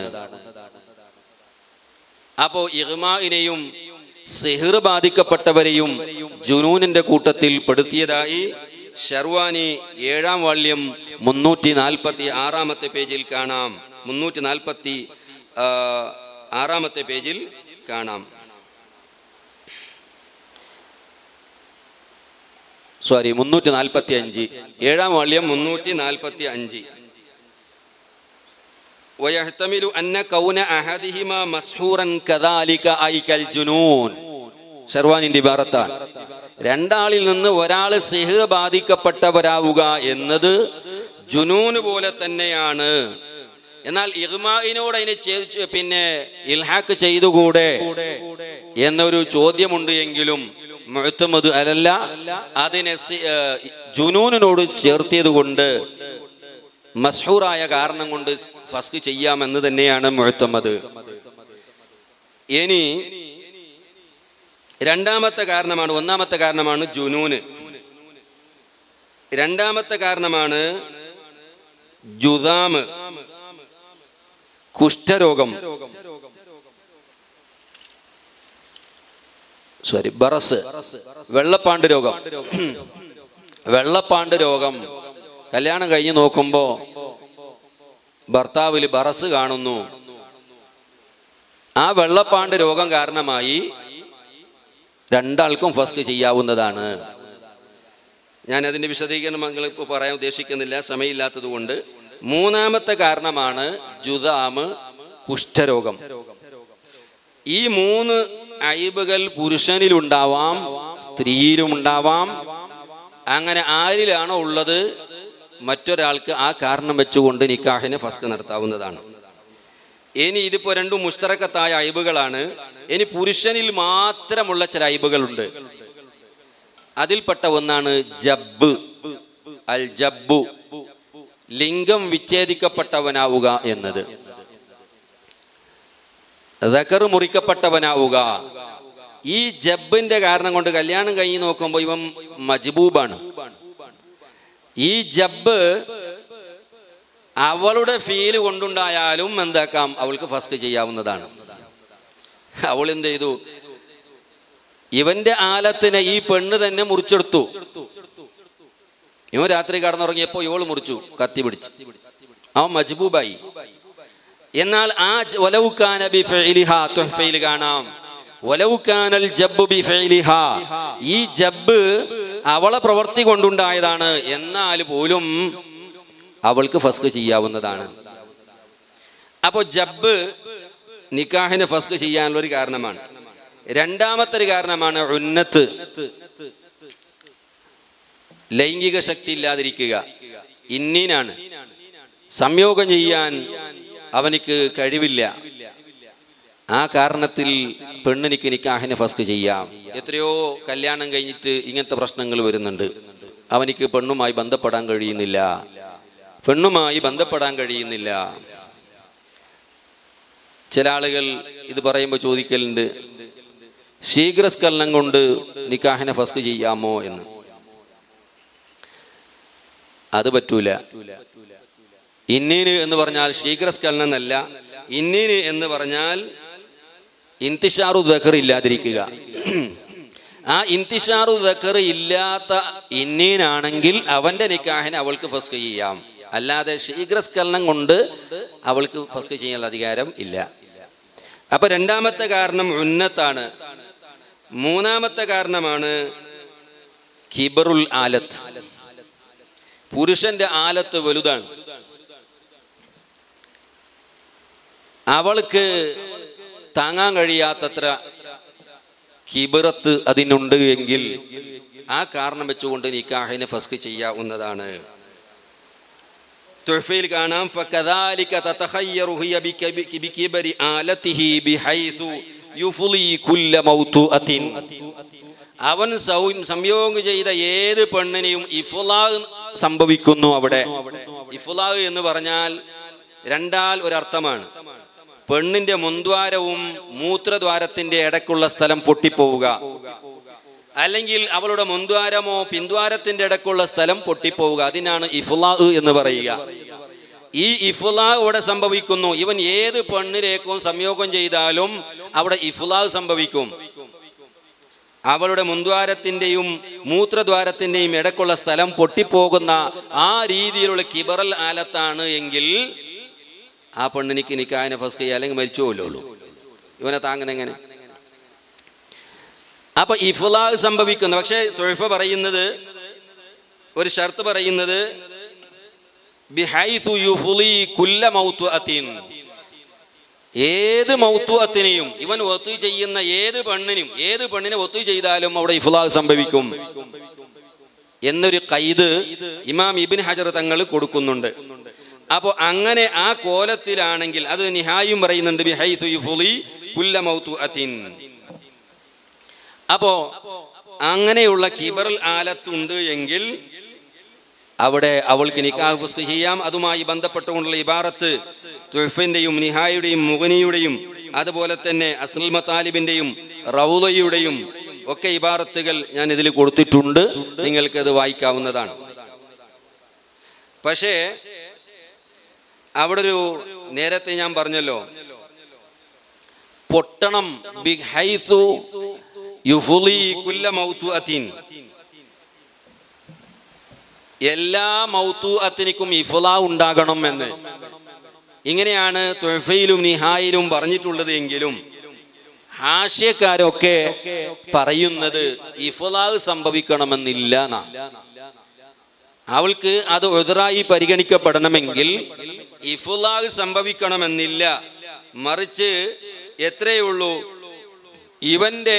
അപ്പോ ഇഹ്മാഇനെയും സിഹിർ ബാധിക്കപ്പെട്ടവരെയും ജുനൂനിന്റെ കൂട്ടത്തിൽ പെടുത്തിയതായി ഷർവാനി ഏഴാം വാള്യം മുന്നൂറ്റി നാൽപ്പത്തി ആറാമത്തെ പേജിൽ കാണാം മുന്നൂറ്റി നാൽപ്പത്തി ആ, ആറാമത്തെ പേജിൽ കാണാം സോറി മുന്നൂറ്റി നാൽപ്പത്തി അഞ്ച് ഏഴാം വാള്യം മുന്നൂറ്റി നാൽപ്പത്തി അഞ്ച് ويحتمل أن كون أحدهما مسحورا كذلك أي كالجنون ഷർവാനിന്റെ ഇബാറത്താണ് രണ്ടാളിൽ നിന്ന് ഒരാൾ സിഹ് ബാധിക്കപ്പെട്ടവരാവുക എന്നത് ജുനൂന് പോലെ തന്നെയാണ് എന്നാൽ ഇഹ്മായിനോട് അതിന് ചെ- പിന്നെ ഇൽഹാക്ക് ചെയ്തുകൂടെ എന്നൊരു ചോദ്യമുണ്ട് എങ്കിലും മുഴത്തുമത് അലല്ല അതിനെ സി- ഏ, ജുനൂനിനോട് ചേർത്തിയത് കൊണ്ട് മസ്ഹൂറായ കാരണം കൊണ്ട് ഫസ്ക് ചെയ്യാമെന്ന് തന്നെയാണ് മുഴത്തമ്മത് ഇനി രണ്ടാമത്തെ കാരണമാണ് ഒന്നാമത്തെ കാരണമാണ് ജുനൂന് രണ്ടാമത്തെ കാരണമാണ് ജുദാമ് കുഷ്ഠരോഗം സോറി ബറസ് വെള്ളപ്പാണ്ട് രോഗം വെള്ളപ്പാണ്ട് രോഗം കല്യാണം കഴിഞ്ഞ് നോക്കുമ്പോ ഭർത്താവിൽ ബറസ് കാണുന്നു ആ വെള്ളപ്പാണ്ട് രോഗം കാരണമായി രണ്ടാൾക്കും ഫസ്റ്റ് ചെയ്യാവുന്നതാണ് ഞാൻ അതിന്റെ വിശദീകരണം നിങ്ങൾ ഇപ്പോൾ പറയാൻ ഉദ്ദേശിക്കുന്നില്ല സമയമില്ലാത്തത് കൊണ്ട് മൂന്നാമത്തെ കാരണമാണ് ജുദാമ് കുഷ്ഠരോഗം ഈ മൂന്ന് അയിബുകൾ പുരുഷനിലുണ്ടാവാം സ്ത്രീയിലും ഉണ്ടാവാം അങ്ങനെ ആരിലാണോ ഉള്ളത് മറ്റൊരാൾക്ക് ആ കാരണം വെച്ചുകൊണ്ട് നിക്കാഹിനെ ഫസ്റ്റ് നടത്താവുന്നതാണ് ഇനി ഇതിപ്പോ രണ്ടും മുസ്തറക്കത്തായ അയബുകളാണ് ഇനി പുരുഷനിൽ മാത്രമുള്ള ചില അയബുകളുണ്ട് അതിൽപ്പെട്ട ഒന്നാണ് ജബ്ബ് അൽ ജബ്ബു ലിംഗം വിച്ഛേദിക്കപ്പെട്ടവനാവുക എന്നത് ദക്കർ മുറിക്കപ്പെട്ടവനാവുക ഈ ജബ്ബിന്റെ കാരണം കൊണ്ട് കല്യാണം കഴിഞ്ഞ് നോക്കുമ്പോൾ ഇവൻ മജ്ബൂബാണ് ഈ ജബ്ബ് അവളുടെ ഫീല് കൊണ്ടുണ്ടായാലും എന്താക്കാം അവൾക്ക് ഫസ്റ്റ് ചെയ്യാവുന്നതാണ് അവൾ എന്ത് ചെയ്തു ഇവന്റെ ആലത്തിനെ ഈ പെണ്ണ് തന്നെ മുറിച്ചെടുത്തു ഇവൻ രാത്രി കടന്നുറങ്ങിയപ്പോ ഇവൾ മുറിച്ചു കത്തി പിടിച്ച് അവൻ മജ്ബൂബായി എന്നാൽ ആ ജ- വലൗ കാന ബിഫഇലിഹാ തുഹ്ഫയിൽ കാണാം വലൗ കാനൽ ജബ്ബു ബിഫഇലിഹാ ഈ ജബ്ബ് അവളെ പ്രവൃത്തി കൊണ്ടുണ്ടായതാണ് എന്നാൽ പോലും അവൾക്ക് ഫസ്ക് ചെയ്യാവുന്നതാണ് അപ്പോ ജബ്ബ് നിക്കാഹിന് ഫസ്ക് ചെയ്യാനുള്ള ഒരു കാരണമാണ് രണ്ടാമത്തെ ഒരു കാരണമാണ് ഉന്നത്ത് ലൈംഗിക ശക്തി ഇല്ലാതിരിക്കുക ഇന്നീനാണ് സംയോഗം ചെയ്യാൻ അവനിക്ക് കഴിവില്ല ആ കാരണത്തിൽ പെണ്ണിനിക്ക് നിക്കാഹിന് ഫസ്റ്റ് ചെയ്യാം എത്രയോ കല്യാണം കഴിഞ്ഞിട്ട് ഇങ്ങനത്തെ പ്രശ്നങ്ങൾ വരുന്നുണ്ട് അവനിക്ക് പെണ്ണുമായി ബന്ധപ്പെടാൻ കഴിയുന്നില്ല പെണ്ണുമായി ബന്ധപ്പെടാൻ കഴിയുന്നില്ല ചില ആളുകൾ ഇത് പറയുമ്പോൾ ചോദിക്കലുണ്ട് ശീഘ്രസ്ഖലനം കൊണ്ട് നിക്കാഹിനെ ഫസ്റ്റ് ചെയ്യാമോ എന്ന് അത് പറ്റൂല ഇന്നീന് എന്ന് പറഞ്ഞാൽ ശീഘ്രസ്ഖലനം എന്നല്ല ഇന്നീന് എന്ന് പറഞ്ഞാൽ ഇന്തിഷാറു ദഖർ ഇല്ലാതിരിക്കുക ആ ഇന്തിഷാറു ദഖർ ഇല്ലാത്ത ഇന്നീനാണെങ്കിൽ അവന്റെ നിക്കാഹിനെ അവൾക്ക് ഫസ്ക് ചെയ്യാം അല്ലാതെ ശീഘ്രസ്ഖലനം കൊണ്ട് അവൾക്ക് ഫസ്ക് ചെയ്യാനുള്ള അധികാരം ഇല്ല അപ്പൊ രണ്ടാമത്തെ കാരണം ഉന്നത്താണ് മൂന്നാമത്തെ കാരണമാണ് കിബറുൽ ആലത്ത് പുരുഷന്റെ ആലത്ത് വലുതാണ് അവൾക്ക് താങ്ങാൻ കഴിയാത്തത്ര കിബിറത്ത് അതിനുണ്ട് എങ്കിൽ ആ കാരണം വെച്ചുകൊണ്ട് നിക്കാഹിനെ ഫസ്ക് ചെയ്യാവുന്നതാണ് തുഹഫയിൽ കാണാം فكذلك تتخير هي بكب- بكبر آلته بحيث يفضي كل موطؤة അവൻ സൗ- സംയോഗം ചെയ്ത ഏത് പെണ്ണിനെയും ഇഫുലാഹ് സംഭവിക്കുന്നു അവിടെ ഇഫുലാഹ് എന്ന് പറഞ്ഞാൽ രണ്ടാൽ ഒരർത്ഥമാണ് പെണ്ണിന്റെ മുൻദ്വാരവും മൂത്രദ്വാരത്തിന്റെ ഇടക്കുള്ള സ്ഥലം പൊട്ടിപ്പോവുക അല്ലെങ്കിൽ അവളുടെ മുൻദ്വാരമോ പിന്ദ്വാരത്തിന്റെ ഇടക്കുള്ള സ്ഥലം പൊട്ടിപ്പോവുക അതിനാണ് ഇഫുലാഹ് എന്ന് പറയുക ഈ ഇഫുലാഹ് ഇവിടെ സംഭവിക്കുന്നു ഇവൻ ഏത് പെണ്ണിലേക്കും സംയോഗം ചെയ്താലും അവിടെ ഇഫുലാഹ് സംഭവിക്കും അവളുടെ മുൻദ്വാരത്തിന്റെയും മൂത്രദ്വാരത്തിന്റെയും ഇടക്കുള്ള സ്ഥലം പൊട്ടിപ്പോകുന്ന ആ രീതിയിലുള്ള കിബറൽ ആലത്താണ് എങ്കിൽ ആ പെണ്ണിനിക്ക് നിക്കാനെ ഫസ്റ്റ് ചെയ്യുക അല്ലെങ്കിൽ മരിച്ചു പോലുള്ളൂ ഇവനെ താങ്ങുന്ന എങ്ങനെ അപ്പൊ ഇഫ്ലാഹ് സംഭവിക്കുന്നു പക്ഷേ തൊഴിഫ പറയുന്നത് ഒരു ഷർത്ത് പറയുന്നത് ബിഹൈതു യുഫ്ലി കുല്ല മൗത്വഅത്തിൻ ഏത് മൗത്വത്തിനെയും ഇവൻ ഒത്തു ചെയ്യുന്ന ഏത് പെണ്ണിനും ഏത് പെണ്ണിനെ ഒത്തു ചെയ്താലും അവിടെ ഇഫ്ലാഹ് സംഭവിക്കും എന്നൊരു കൈത് ഇമാം ഇബിൻ ഹജർ തങ്ങൾ കൊടുക്കുന്നുണ്ട് അപ്പോൾ അങ്ങനെ ആ കോലത്തിലാണെങ്കിൽ അത് നിഹായും പറയുന്നുണ്ട് ബിഹൈതു യുഫ്ലി കുല്ല മൗത്വഅത്തിൻ അപ്പോ അങ്ങനെയുള്ള കിബറൽ ആലത്തുണ്ട് എങ്കിൽ അവിടെ അവൾക്ക് നിക്കാഹ് ഫസ്ഖ് ചെയ്യാം അതുമായി ബന്ധപ്പെട്ടുകൊണ്ടുള്ള ഇബാറത്ത് തുഫിന്റെയും നിഹായുടെയും മുഗനിയുടെയും അതുപോലെ തന്നെ അസ്ൽ മത്താലിബിന്റെയും റൗലയുടെയും ഒക്കെ ഇബാറത്തുകൾ ഞാൻ ഇതിൽ കൊടുത്തിട്ടുണ്ട് നിങ്ങൾക്ക് അത് വായിക്കാവുന്നതാണ് പക്ഷേ അവിടെ ഒരു നേരത്തെ ഞാൻ പറഞ്ഞല്ലോ പൊട്ടണം ബിഹൈസു യുഫുലി കുല്ല മൗത്തുഅത്തിൻ എല്ലാ മൗത്തുഅത്തിനിക്കും ഇഫുല ഉണ്ടാകണം എന്ന് ഇങ്ങനെയാണ് തൊഫയിലും നിഹായിലും പറഞ്ഞിട്ടുള്ളത് എങ്കിലും ഹാഷ്യക്കാരൊക്കെ പറയുന്നത് ഇഫുലാഹ് സംഭവിക്കണമെന്നില്ല എന്നാ അവൾക്ക് അത് ഒതറായി പരിഗണിക്കപ്പെടണമെങ്കിൽ ഇഫുലാഹ് സംഭവിക്കണമെന്നില്ല മറിച്ച് എത്രയേ ഉള്ളൂ ഇവന്റെ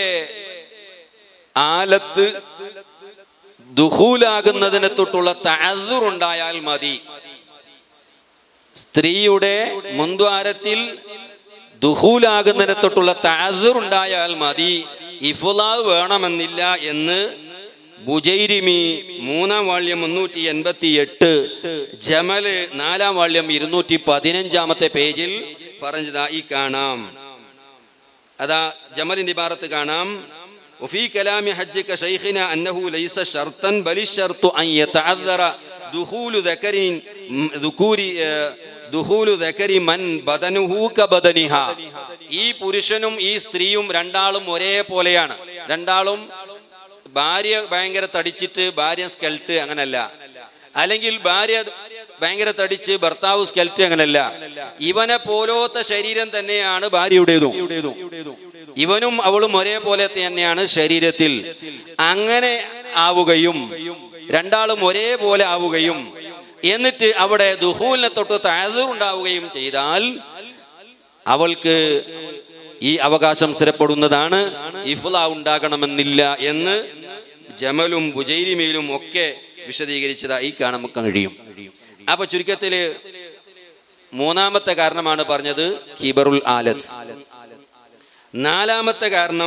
ആലത്ത് ദുഹൂലാകുന്നതിനെ തൊട്ടുള്ള തഅദ്ദുറുണ്ടായാൽ മതി സ്ത്രീയുടെ മുൻദ്വാരത്തിൽ ദുഹൂലാകുന്നതിനെ തൊട്ടുള്ള തഅദ്ദുറുണ്ടായാൽ മതി ഇഫുലാവ് വേണമെന്നില്ല എന്ന് ബുജൈരിമി മൂന്നാം വാള്യം മുന്നൂറ്റി എൺപത്തി എട്ട് ജമല് നാലാം വാള്യം ഇരുന്നൂറ്റി പതിനഞ്ചാമത്തെ പേജിൽ പറഞ്ഞതായി കാണാം അതാ ജമലിന്റെ ഇബാറത്ത് കാണാം وفي كلام حجك شيخنا أنه ليس شرطا بل الشرط أن يتعذر دخول ذكر ذكور ദുഹൂലു ദക്കരി മൻ ബദനുഹു കബദനിഹ ഈ പുരുഷനും ഈ സ്ത്രീയും രണ്ടാളും ഒരേപോലെയാണ് രണ്ടാളും ഭാര്യ ഭയങ്കര തടിച്ചിട്ട് ഭാര്യ സ്കെൽറ്റ് അങ്ങനല്ല അല്ലെങ്കിൽ ഭാര്യ ഭയങ്കര തടിച്ച് ഭർത്താവ് സ്കെൽറ്റ് അങ്ങനല്ല ഇവനെ പോലോത്ത ശരീരം തന്നെയാണ് ഭാര്യയുടേതും ഇവനും അവളും ഒരേപോലെ തന്നെയാണ് ശരീരത്തിൽ അങ്ങനെ ആവുകയും രണ്ടാളും ഒരേപോലെ ആവുകയും എന്നിട്ട് അവിടെ ദുഹൂലിനെ തൊട്ട് താഴറുണ്ടാവുകയും ചെയ്താൽ അവൾക്ക് ഈ അവകാശം സ്ഥിരപ്പെടുന്നതാണ് ഇഫ്ല ഉണ്ടാകണമെന്നില്ല എന്ന് ജമലും ബുജൈരിമയിലും ഒക്കെ വിശദീകരിച്ചതായി കാണാൻ നമുക്ക് കഴിയും അപ്പൊ ചുരുക്കത്തില് മൂന്നാമത്തെ കാരണമാണ് പറഞ്ഞത് കീബറുൽ ആലത്ത് നാലാമത്തെ കാരണം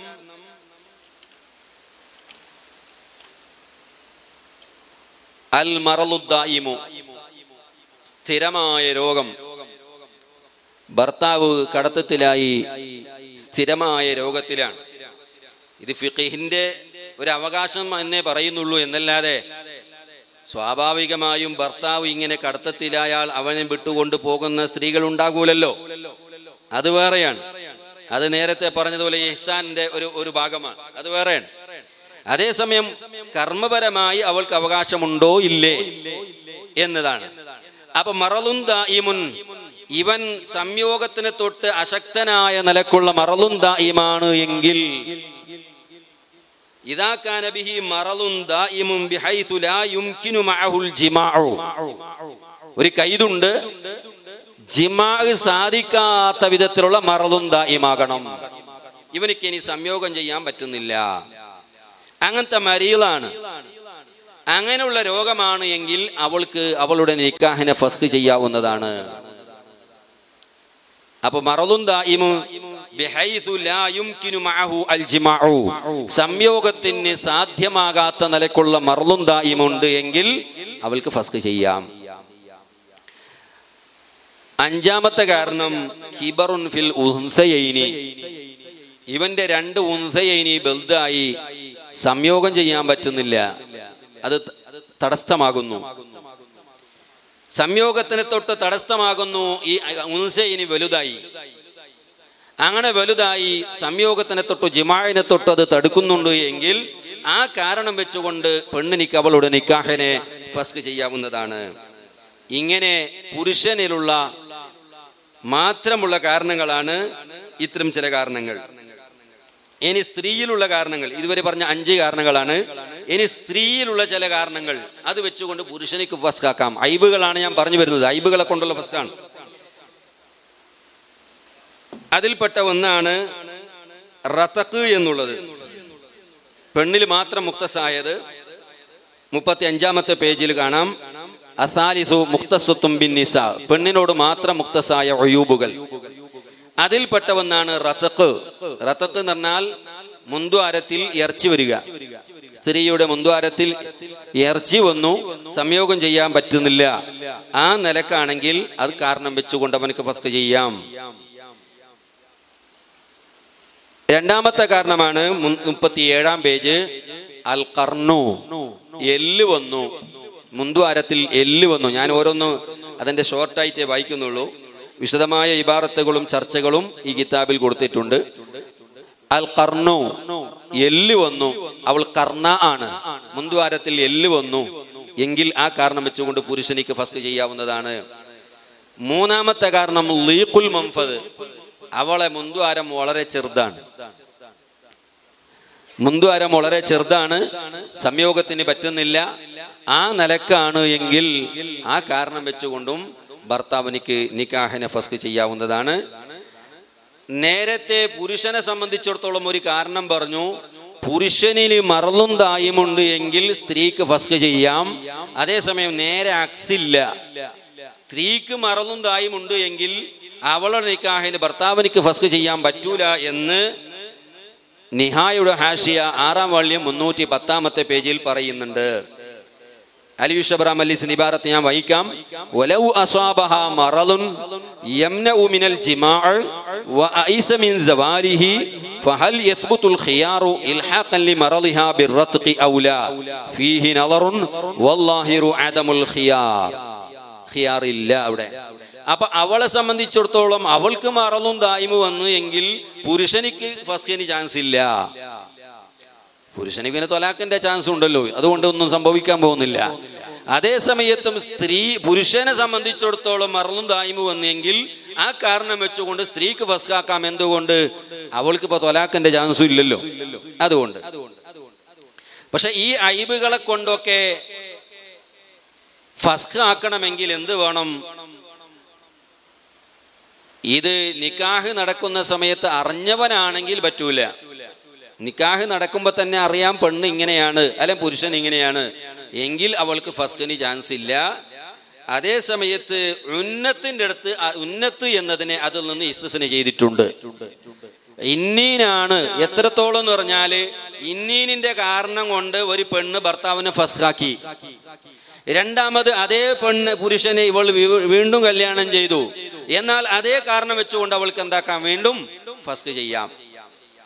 അൽ മറലുദ്ദായിമു സ്ഥിരമായ രോഗം ഭർത്താവ് കടത്തത്തിലായി സ്ഥിരമായ രോഗത്തിലാണ് ഇത് ഫിഖിന്റെ ഒരു അവകാശം എന്നേ പറയുന്നുള്ളൂ എന്നല്ലാതെ സ്വാഭാവികമായും ഭർത്താവ് ഇങ്ങനെ കടത്തത്തിലായാൽ അവനെ വിട്ടുകൊണ്ട് പോകുന്ന സ്ത്രീകൾ ഉണ്ടാകൂലല്ലോ അത് വേറെയാണ് അത് നേരത്തെ പറഞ്ഞതുപോലെ ഇഹ്സാന്റെ ഒരു ഒരു ഭാഗമാണ് അത് വേറെയാണ് അതേസമയം കർമ്മപരമായി അവൾക്ക് അവകാശമുണ്ടോ ഇല്ലേ എന്നതാണ് അപ്പൊ മറലുൻ ദായിമുൻ ഇവൻ സംയോഗത്തിന് തൊട്ട് അശക്തനായ നിലക്കുള്ള മറലുൻ ദായിമാണ് എങ്കിൽ ഇതാ കാന ബിഹി മറലുൻ ദായിമുൻ ബിഹൈതു ലാ യുംകിനു മഅഹുൽ ജിമാഉ ഒരു കൈതുണ്ട് ജിമാ സാധിക്കാത്ത വിധത്തിലുള്ള മറലും ദായിമാകണം ഇവനിക്ക് ഇനി സംയോഗം ചെയ്യാൻ പറ്റുന്നില്ല അങ്ങനത്തെ മരീളാണ് അങ്ങനെയുള്ള രോഗമാണ് എങ്കിൽ അവൾക്ക് അവളുടെ നിക്കാഹിനെ ഫസ്റ്റ് ചെയ്യാവുന്നതാണ് അപ്പൊ മറലും ദായിമു ബിഹൈതു ലാ യുംകിനു മഅഹു അൽ ജിമാഉ സംയോഗത്തിന് സാധ്യമാകാത്ത നിലക്കുള്ള മറലും ദായിമുണ്ട് എങ്കിൽ അവൾക്ക് ഫസ്റ്റ് ചെയ്യാം അഞ്ചാമത്തെ കാരണം ഹിബറുൻ ഫിൽ ഉൻസയൈനി ഇവന്റെ രണ്ട് ഉൻസയൈനി ബൽദായി സംയോഗം ചെയ്യാൻ പറ്റുന്നില്ല അത് ത- തടസ്സമാകുന്നു സംയോഗത്തിന് തൊട്ട് തടസ്സമാകുന്നു ഈ ഉൻസയിനി വലുതായി അങ്ങനെ വലുതായി സംയോഗത്തിനെ തൊട്ട് ജിമാഴിനെ തൊട്ട് അത് തടുക്കുന്നുണ്ട് എങ്കിൽ ആ കാരണം വെച്ചുകൊണ്ട് പെണ്ണിനിക്ക് അവളുടെ നിക്കാഹിനെ ഫസ്ക് ചെയ്യാവുന്നതാണ് ഇങ്ങനെ പുരുഷനിലുള്ള മാത്രമുള്ള കാരണങ്ങളാണ് ഇത്തരം ചില കാരണങ്ങൾ ഇനി സ്ത്രീയിലുള്ള കാരണങ്ങൾ ഇതുവരെ പറഞ്ഞ അഞ്ച് കാരണങ്ങളാണ് ഇനി സ്ത്രീയിലുള്ള ചില കാരണങ്ങൾ അത് വെച്ചുകൊണ്ട് പുരുഷനിക്ക് ഫസ്കാക്കാം ഐബുകളാണ് ഞാൻ പറഞ്ഞു വരുന്നത് ഐബുകളെ കൊണ്ടുള്ള ഫസ്കാണ് അതിൽപ്പെട്ട ഒന്നാണ് റതക്ക് എന്നുള്ളത് പെണ്ണിൽ മാത്രം മുക്തസായത് മുപ്പത്തി അഞ്ചാമത്തെ പേജിൽ കാണാം അസാലിസു മുക്തസ്വത്തും ബിൻ നിസ പെണ്ണിനോട് മാത്രം മുക്തസായ ഒയൂബുകൾ അതിൽപ്പെട്ട ഒന്നാണ് റതക്ക് റതക്ക് എന്ന് പറഞ്ഞാൽ മുന്തുവാരത്തിൽ ഇറച്ചി വരിക സ്ത്രീയുടെ മുന്തുവാരത്തിൽ ഇറച്ചി വന്നു സംയോഗം ചെയ്യാൻ പറ്റുന്നില്ല ആ നിലക്കാണെങ്കിൽ അത് കാരണം വെച്ചുകൊണ്ട് അവനക്ക് ഫസ്ക് ചെയ്യാം രണ്ടാമത്തെ കാരണമാണ് മുപ്പത്തി ഏഴാം പേജ് അൽ കർണു എല്ല് വന്നു മുന്തുവാരത്തിൽ എല്ല് വന്നു ഞാൻ ഓരോന്ന് അതിന്റെ ഷോർട്ടായിട്ടേ വായിക്കുന്നുള്ളൂ വിശദമായ ഇബാറത്തുകളും ചർച്ചകളും ഈ കിതാബിൽ കൊടുത്തിട്ടുണ്ട് അൽ കർണു എല്ല് വന്നു അവൾ കർണ ആണ് മുന്തുവാരത്തിൽ എല്ല് വന്നു എങ്കിൽ ആ കാരണം വെച്ചുകൊണ്ട് പുരുഷനിക്ക് ഫസ്റ്റ് ചെയ്യാവുന്നതാണ് മൂന്നാമത്തെ കാരണം ലീഖുൽ മംഫദ് അവളെ മുന്തുവാരം വളരെ ചെറുതാണ് മുന്തുവാരം വളരെ ചെറുതാണ് സംയോഗത്തിന് പറ്റുന്നില്ല ആ നിലക്കാണ് എങ്കിൽ ആ കാരണം വെച്ചുകൊണ്ടും ഭർത്താവിനിക്ക് നിക്കാഹിനെ ഫസ്റ്റ് ചെയ്യാവുന്നതാണ് നേരത്തെ പുരുഷനെ സംബന്ധിച്ചിടത്തോളം ഒരു കാരണം പറഞ്ഞു പുരുഷനിൽ മറലും തായുമുണ്ട് എങ്കിൽ സ്ത്രീക്ക് ഫസ്റ്റ് ചെയ്യാം അതേസമയം നേരെ അക്സില്ല സ്ത്രീക്ക് മറലും തായുമുണ്ട് എങ്കിൽ അവളുടെ നിക്കാഹിന് ഭർത്താവിനിക്ക് ഫസ്റ്റ് ചെയ്യാൻ പറ്റൂല എന്ന് നിഹായുടെ ഹാഷിയ ആറാം വള്യം മുന്നൂറ്റി പത്താമത്തെ പേജിൽ പറയുന്നുണ്ട് അലിയുഷ് അബ്രാം അലി ഇബാറത്ത് ഞാൻ വായിക്കാം വലൗ അസ്വാബഹ മറലുൻ യംനഉ മിനൽ ജിമാഅ വഅയിസ മിൻ സവാലിഹി فهل يثبت الخيار إلحاقا لمرضها بالرتق أو لا فيه نظر والظاهر عدم الخيار خيار ഇല്ല അവിടെ അപ്പൊ അവളെ സംബന്ധിച്ചിടത്തോളം അവൾക്ക് മറലും ദായ്മ വന്നു എങ്കിൽ പുരുഷനിക്ക് ഫസ്റ്റിന് ചാൻസ് ഇല്ല പുരുഷന് പിന്നെ തൊലാക്കിന്റെ ചാൻസ് ഉണ്ടല്ലോ അതുകൊണ്ട് ഒന്നും സംഭവിക്കാൻ പോകുന്നില്ല അതേ സമയത്തും സ്ത്രീ പുരുഷനെ സംബന്ധിച്ചിടത്തോളം മറലും ദായ്മ വന്നെങ്കിൽ ആ കാരണം വെച്ചുകൊണ്ട് സ്ത്രീക്ക് ഫസ്കാക്കാം എന്തുകൊണ്ട് അവൾക്ക് ഇപ്പൊ തൊലാക്കിന്റെ ചാൻസും ഇല്ലല്ലോ അതുകൊണ്ട് പക്ഷെ ഈ ഐബുകളെ കൊണ്ടൊക്കെ ഫസ്ക് ആക്കണമെങ്കിൽ എന്ത് വേണം ഇത് നിക്കാഹ് നടക്കുന്ന സമയത്ത് അറിഞ്ഞവനാണെങ്കിൽ പറ്റൂല നിക്കാഹ് നടക്കുമ്പോൾ തന്നെ അറിയാം പെണ്ണ് ഇങ്ങനെയാണ് അല്ലെ പുരുഷൻ ഇങ്ങനെയാണ് എങ്കിൽ അവൾക്ക് ഫസ്കിന് ചാൻസ് ഇല്ല അതേ സമയത്ത് ഉന്നത്തിന്റെ അടുത്ത് അ- ഉന്നത്ത് എന്നതിനെ അതിൽ നിന്ന് ഇസ്സസിന് ചെയ്തിട്ടുണ്ട് ഇന്നീനാണ് എത്രത്തോളം എന്ന് പറഞ്ഞാല് ഇന്നീനിന്റെ കാരണം കൊണ്ട് ഒരു പെണ്ണ് ഭർത്താവിനെ ഫസ്കാക്കി രണ്ടാമത് അതേ പെണ്ണ് പുരുഷനെ ഇവൾ വീ- വീണ്ടും കല്യാണം ചെയ്തു എന്നാൽ അതേ കാരണം വെച്ചുകൊണ്ട് അവൾക്ക് എന്താക്കാം വീണ്ടും ഫസ്ക് ചെയ്യാം ഇന്നീനിന്റെ കാരണം കൊണ്ട് ആദ്യം ഒരു ഫസ്ക് നടന്നിരുന്നു രണ്ടാമത് അതേ പെണ്ണ് പുരുഷനെ ഇവൾ വീണ്ടും കല്യാണം ചെയ്തു എന്നാൽ അതേ കാരണം വെച്ചുകൊണ്ട് അവൾക്ക് എന്താക്കാം വീണ്ടും ഫസ്ക് ചെയ്യാം ഇന്നീനിന്റെ കാരണം കൊണ്ട് ആദ്യം ഒരു ഫസ്ക് നടന്നിരുന്നു രണ്ടാമത് അതേ പെണ്ണ് പുരുഷനെ ഇവൾ വീണ്ടും കല്യാണം ചെയ്തു എന്നാൽ അതേ കാരണം വെച്ചുകൊണ്ട് അവൾക്ക് എന്താക്കാം വീണ്ടും ഫസ്ക് ചെയ്യാം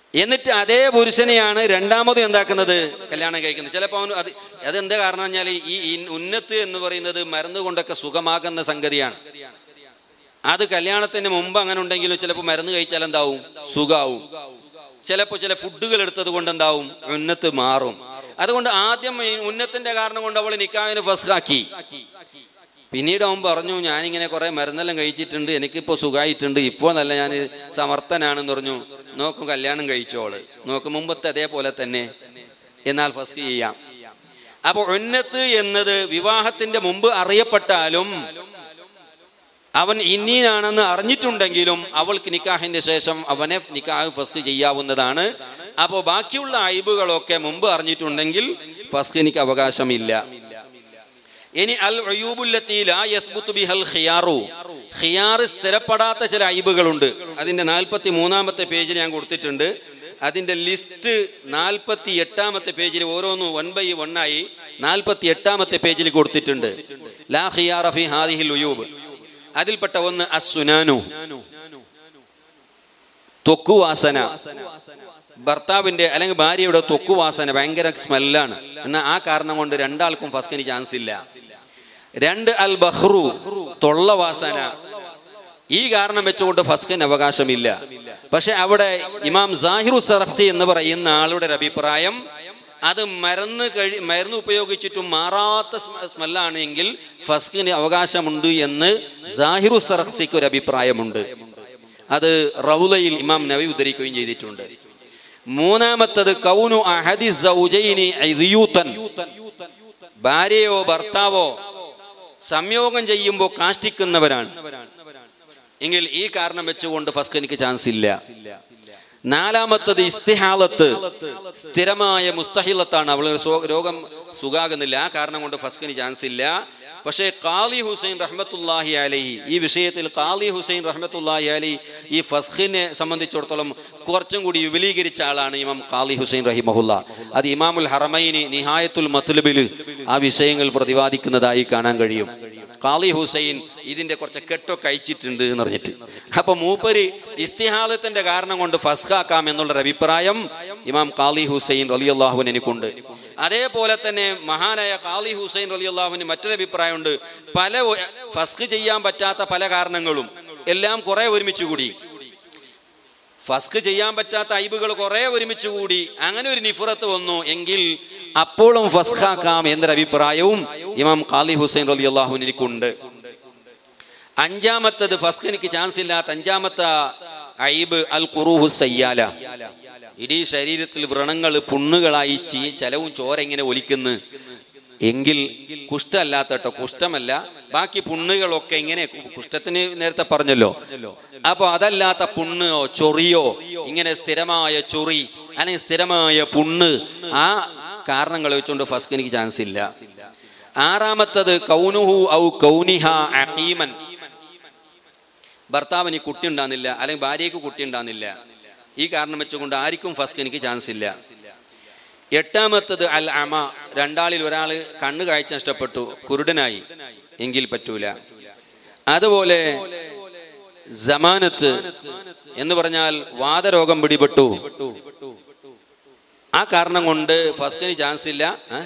എന്നിട്ട് അതേ പുരുഷനെയാണ് രണ്ടാമത് എന്താക്കുന്നത് കല്യാണം കഴിക്കുന്നത് ചിലപ്പോൾ അവന് അത് അതെന്താ കാരണം പറഞ്ഞാൽ ഈ ഈ ഉന്നത്ത് എന്ന് പറയുന്നത് മരുന്ന് കൊണ്ടൊക്കെ സുഖമാകുന്ന സംഗതിയാണ് അത് കല്യാണത്തിന് മുമ്പ് അങ്ങനെ ഉണ്ടെങ്കിലും ചിലപ്പോൾ മരുന്ന് കഴിച്ചാൽ എന്താവും സുഖാവും ചിലപ്പോൾ ചില ഫുഡുകൾ എടുത്തത് കൊണ്ട് എന്താവും ഉന്നത്ത് മാറും അതുകൊണ്ട് ആദ്യം ഈ ഉന്നത്തിന്റെ കാരണം കൊണ്ട് അവൾ നിക്കാവിന് ഫസ്റ്റാക്കി പിന്നീട് അവൻ പറഞ്ഞു ഞാനിങ്ങനെ കുറെ മരുന്നെല്ലാം കഴിച്ചിട്ടുണ്ട് എനിക്കിപ്പോൾ സുഖമായിട്ടുണ്ട് ഇപ്പോൾ നല്ല ഞാൻ സമർത്ഥനാണെന്ന് പറഞ്ഞു നോക്കും കല്യാണം കഴിച്ചോള് നോക്കും മുമ്പത്തെ അതേപോലെ തന്നെ എന്നാൽ ഫസ്റ്റ് ചെയ്യാം അപ്പോൾ ഉന്നത്ത് എന്നത് വിവാഹത്തിന്റെ മുമ്പ് അറിയപ്പെട്ടാലും അവൻ ഇന്നീനാണെന്ന് അറിഞ്ഞിട്ടുണ്ടെങ്കിലും അവൾക്ക് നിക്കാഹിന്റെ ശേഷം അവനെ നിക്കാഹ് ഫസ്റ്റ് ചെയ്യാവുന്നതാണ് അപ്പോൾ ബാക്കിയുള്ള അയബുകളൊക്കെ മുമ്പ് അറിഞ്ഞിട്ടുണ്ടെങ്കിൽ ഫസ്റ്റ് എനിക്ക് അവകാശമില്ല ഇനി അൽ ബിഹൽ ഖിയാറു ഖിയാർ സ്ഥിരപ്പെടാത്ത ചില അയിബുകളുണ്ട് അതിന്റെ നാൽപ്പത്തി മൂന്നാമത്തെ പേജിൽ ഞാൻ കൊടുത്തിട്ടുണ്ട് അതിന്റെ ലിസ്റ്റ് നാൽപ്പത്തി എട്ടാമത്തെ പേജിൽ ഓരോന്നും വൺ ബൈ വൺ ആയി നാൽപ്പത്തി എട്ടാമത്തെ പേജിൽ കൊടുത്തിട്ടുണ്ട് ലാ ഖിയാറ ഫി ഹാദിഹിൽ ഉയൂബ് അതിൽപ്പെട്ട ഒന്ന് അസുനാനു ത്വക്കുവാസന ഭർത്താവിന്റെ അല്ലെങ്കിൽ ഭാര്യയുടെ ത്വക്കുവാസന ഭയങ്കര സ്മെല്ലാണ് എന്നാൽ ആ കാരണം കൊണ്ട് രണ്ടാൾക്കും ഫസ്കിന് ചാൻസ് ഇല്ല രണ്ട് അൽ ബഹ്റു തൊള്ളവാസന ഈ കാരണം വെച്ചുകൊണ്ട് ഫസ്കിന് അവകാശമില്ല പക്ഷെ അവിടെ ഇമാം സാഹിറു സർഹസി എന്ന് പറയുന്ന ആളുടെ ഒരു അഭിപ്രായം അത് മരുന്ന് കഴി മരുന്ന് ഉപയോഗിച്ചിട്ടും മാറാത്ത സ്മ- സ്മെല്ലാണ് എങ്കിൽ ഫസ്കിന് അവകാശമുണ്ട് എന്ന് സാഹിറു സർഹസിക്ക് ഒരു അഭിപ്രായമുണ്ട് അത് റൗലയിൽ ഇമാം നബി ഉദ്ധരിക്കുകയും ചെയ്തിട്ടുണ്ട് മൂന്നാമത്തത് കൗനു അഹദി സൗജൈനി ഇദ്യൂതൻ. ഭാര്യയോ ഭർത്താവോ സംയോഗം ചെയ്യുമ്പോൾ കാഷ്ടിക്കുന്നവരാണ് എങ്കിൽ ഈ കാരണം വെച്ചുകൊണ്ട് ഫസ്റ്റ് എനിക്ക് ചാൻസ് ഇല്ല നാലാമത്തത് ഇസ്തിഹാലത്ത് സ്ഥിരമായ മുസ്തഹിലത്താണ് അവൾ സോ- രോഗം സുഖാകുന്നില്ല ആ കാരണം കൊണ്ട് ഫസ്കിന് ചാൻസ് ഇല്ല പക്ഷേ കാലി ഹുസൈൻ റഹ്മത്തുല്ലാഹി അലഹി ഈ വിഷയത്തിൽ കാലി ഹുസൈൻ റഹ്മത്തുല്ലാഹി അലി ഈ ഫസ്ഖിനെ സംബന്ധിച്ചിടത്തോളം കുറച്ചും കൂടി വിപുലീകരിച്ച ആളാണ് ഇമാം കാലി ഹുസൈൻ റഹിമഹുല്ല അത് ഇമാമുൽ ഹറമൈനി നിഹായത്തുൽ മത്ലബിൽ ആ വിഷയങ്ങൾ പ്രതിപാദിക്കുന്നതായി കാണാൻ കഴിയും കാളി ഹുസൈൻ ഇതിന്റെ കുറച്ച് കെട്ടൊക്കെ അയച്ചിട്ടുണ്ട് എന്ന് പറഞ്ഞിട്ട് അപ്പൊ മൂപ്പര് ഇസ്തിഹാദത്തിന്റെ കാരണം കൊണ്ട് ഫസ്ഖാക്കാം എന്നുള്ളൊരു അഭിപ്രായം ഇമാം കാളി ഹുസൈൻ റലിയല്ലാഹുവിന് എനിക്കുണ്ട് അതേപോലെ തന്നെ മഹാനായ കാളി ഹുസൈൻ റലിയല്ലാഹുവിന് മറ്റൊരു അഭിപ്രായമുണ്ട് പല ഒ- ഫസ്ഖ് ചെയ്യാൻ പറ്റാത്ത പല കാരണങ്ങളും എല്ലാം കുറെ ഒരുമിച്ച് കൂടി ഫസ്ക് ചെയ്യാൻ പറ്റാത്ത ഐബുകൾ കുറെ ഒരുമിച്ച് കൂടി അങ്ങനെ ഒരു നിഫുറത്ത് വന്നു എങ്കിൽ അപ്പോഴും ഫസ്ഖാക്കാം എന്നൊരു അഭിപ്രായവും ഇമാം ഖാലി ഹുസൈൻ റലി അള്ളാഹുവിനിക്കുണ്ട് അഞ്ചാമത്തത് ഫസ്ക് എനിക്ക് ചാൻസ് ഇല്ലാത്ത അഞ്ചാമത്തെ ഐബ് അൽ ഖുറൂഹു സയ്യാല ഇടീ ശരീരത്തിൽ വ്രണങ്ങൾ പുണ്ണുകളായി ചീ ചലവും ചോര ഇങ്ങനെ ഒലിക്കുന്നു എങ്കിൽ കുഷ്ഠമല്ലാത്ത കേട്ടോ കുഷ്ഠമല്ല ബാക്കി പുണ്ണുകളൊക്കെ ഇങ്ങനെ കുഷ്ഠത്തിന് നേരത്തെ പറഞ്ഞല്ലോ അപ്പൊ അതല്ലാത്ത പുണ്ണോ ചൊറിയോ ഇങ്ങനെ സ്ഥിരമായ ചൊറി അല്ലെങ്കിൽ സ്ഥിരമായ പുണ്ണ് ആ കാരണങ്ങൾ വെച്ചുകൊണ്ട് ഫസ്റ്റ് എനിക്ക് ചാൻസ് ഇല്ല ആറാമത്തത് കൗനുഹു ഔ കൗനിഹ അഖീമൻ ഭർത്താവിന് കുട്ടി ഉണ്ടാകുന്നില്ല അല്ലെങ്കിൽ ഭാര്യയ്ക്ക് കുട്ടി ഉണ്ടാകുന്നില്ല ഈ കാരണം വെച്ചുകൊണ്ട് ആർക്കും ഫസ്റ്റ് എനിക്ക് ചാൻസ് ഇല്ല എട്ടാമത്തത് അൽ അമ രണ്ടാളിൽ ഒരാൾ കണ്ണ് കാഴ്ച നഷ്ടപ്പെട്ടു കുരുടനായി എങ്കിൽ പറ്റൂല അതുപോലെ ജമാനത്ത് എന്ന് പറഞ്ഞാൽ വാദരോഗം പിടിപെട്ടു ആ കാരണം കൊണ്ട് ഫസ്റ്റിന് ചാൻസ് ഇല്ല ഏ?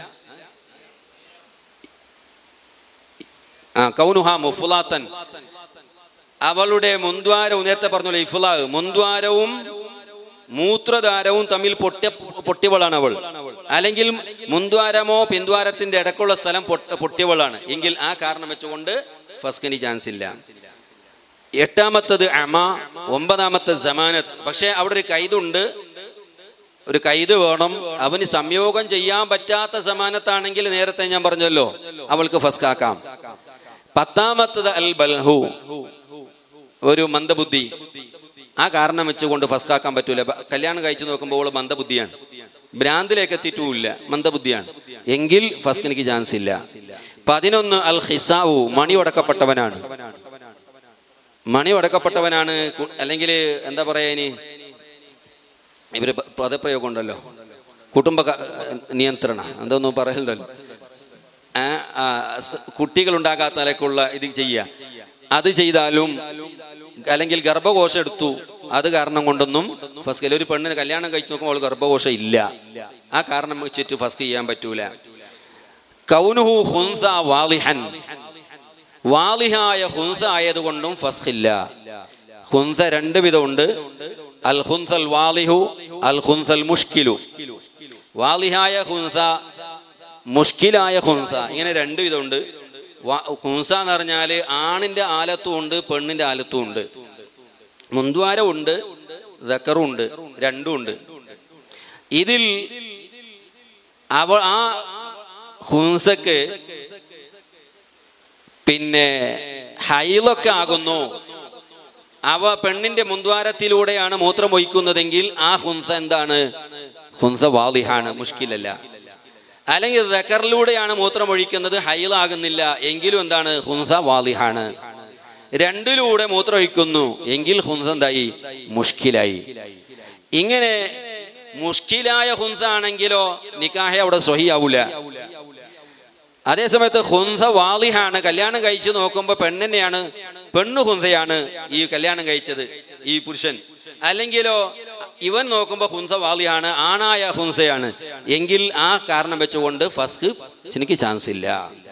ആ കൗനുഹ മുഫുലാത്തൻ അവളുടെ മുൻദ്വാരവും നേരത്തെ പറഞ്ഞല്ലോ ഇഫ്ലാഹ് മുൻദ്വാരവും മൂത്രദ്വാരവും തമ്മിൽ പൊട്ടിയ പൊട്ടിയവളാണ് അവൾ അല്ലെങ്കിൽ മുൻദ്വാരമോ പിൻദ്വാരത്തിന്റെ ഇടക്കുള്ള സ്ഥലം പൊട്ട- പൊട്ടിയവളാണ് എങ്കിൽ ആ കാരണം വെച്ചുകൊണ്ട് ഫസ്കിന് ചാൻസ് ഇല്ല എട്ടാമത്തത് അമ ഒമ്പതാമത്തെ ജമാനത്ത് പക്ഷേ അവിടെ ഒരു കൈതുണ്ട് ഒരു കൈത് വേണം അവന് സംയോഗം ചെയ്യാൻ പറ്റാത്ത സമാനത്താണെങ്കിൽ നേരത്തെ ഞാൻ പറഞ്ഞല്ലോ അവൾക്ക് ഫസ്കാക്കാം പത്താമത്തത് അൽ ബൽഹു ഒരു മന്ദബുദ്ധി ആ കാരണം വെച്ചുകൊണ്ട് ഫസ്കാക്കാൻ പറ്റൂല ബ- കല്യാണം കഴിച്ചു നോക്കുമ്പോൾ അവള് മന്ദബുദ്ധിയാണ് ഭ്രാന്തിലേക്ക് എത്തിയിട്ടുമില്ല മന്ദബുദ്ധിയാണ് എങ്കിൽ ഫസ്റ്റ് എനിക്ക് ചാൻസ് ഇല്ല പതിനൊന്ന് അൽ ഹിസാവു മണി ഉടക്കപ്പെട്ടവനാണ് മണി ഉടക്കപ്പെട്ടവനാണ് കു- അല്ലെങ്കിൽ എന്താ പറയാ ഇനി ഇവര് പ- പദപ്രയോഗം ഉണ്ടല്ലോ കുടുംബ ക- നിയന്ത്രണ എന്തൊന്നും പറയലുണ്ടല്ലോ ആ, ആ, സ് കുട്ടികൾ ഉണ്ടാകാത്ത നിലക്കുള്ള ഇത് ചെയ്യുക അത് ചെയ്താലും അല്ലെങ്കിൽ ഗർഭകോശം എടുത്തു അത് കാരണം കൊണ്ടൊന്നും ഫസ്ക് ഒരു പെണ്ണിന് കല്യാണം കഴിച്ച് നോക്കുമ്പോൾ അവൾ ഗർഭകോശം ഇല്ല ആ കാരണം വെച്ചിട്ട് ഫസ്ക് ചെയ്യാൻ പറ്റൂല കൗനുഹു ഹുൻസ വാലിഹൻ വാലിഹായ ഹുൻസ ആയതുകൊണ്ടും ഫസ്ഖില്ല ഹുൻസ രണ്ട് വിധമുണ്ട് അൽ ഹുൻസൽ വാലിഹു അൽ ഹുൻസൽ മുഷ്കിലു വാലിഹായ ഹുൻസ മുഷ്കിലായ ഹുൻസ ഇങ്ങനെ രണ്ട് വിധമുണ്ട് വാ- ഹുൻസ എന്ന് പറഞ്ഞാല് ആണിന്റെ ആലത്തും ഉണ്ട് പെണ്ണിന്റെ ആലത്തും ഉണ്ട് മുന്തുവാരം ഉണ്ട് ദക്കറും ഉണ്ട് രണ്ടും ഉണ്ട് ഇതിൽ അവ ആ ഹുൻസക്ക് പിന്നെ ഹൈലൊക്കെ ആകുന്നു അവ പെണ്ണിന്റെ മുൻദ്വാരത്തിലൂടെയാണ് മൂത്രം ഒഴിക്കുന്നതെങ്കിൽ ആ ഹുൻസ എന്താണ് ഹുൻസ വാദിഹാണ് മുഷ്കിലല്ല അല്ലെങ്കിൽ ദക്കറിലൂടെയാണ് മൂത്രം ഒഴിക്കുന്നത് ഹൈലാകുന്നില്ല എങ്കിലും എന്താണ് ഹുൻസ വാദിഹാണ് രണ്ടിലൂടെ മൂത്രം ഒഴിക്കുന്നു എങ്കിൽ ഹുൻസ എന്തായി മുഷ്കിലായി ഇങ്ങനെ മുഷ്കിലായ ഹുൻസ ആണെങ്കിലോ നിക്കാഹ അവിടെ സ്വഹിയാവൂല അതേ സമയത്ത് ഹുൻസ വാലിഹാണ് കല്യാണം കഴിച്ചു നോക്കുമ്പോൾ പെണ്ണിനെയാണ് പെണ്ണു ഹുൻസയാണ് ഈ കല്യാണം കഴിച്ചത് ഈ പുരുഷൻ അല്ലെങ്കിലോ ഇവൻ നോക്കുമ്പോൾ ഹുൻസ വാലിഹാണ് ആണായ ഹുൻസയാണ് എങ്കിൽ ആ കാരണം വെച്ചുകൊണ്ട് ഫസ്ക് എനിക്ക് ചാൻസ് ഇല്ല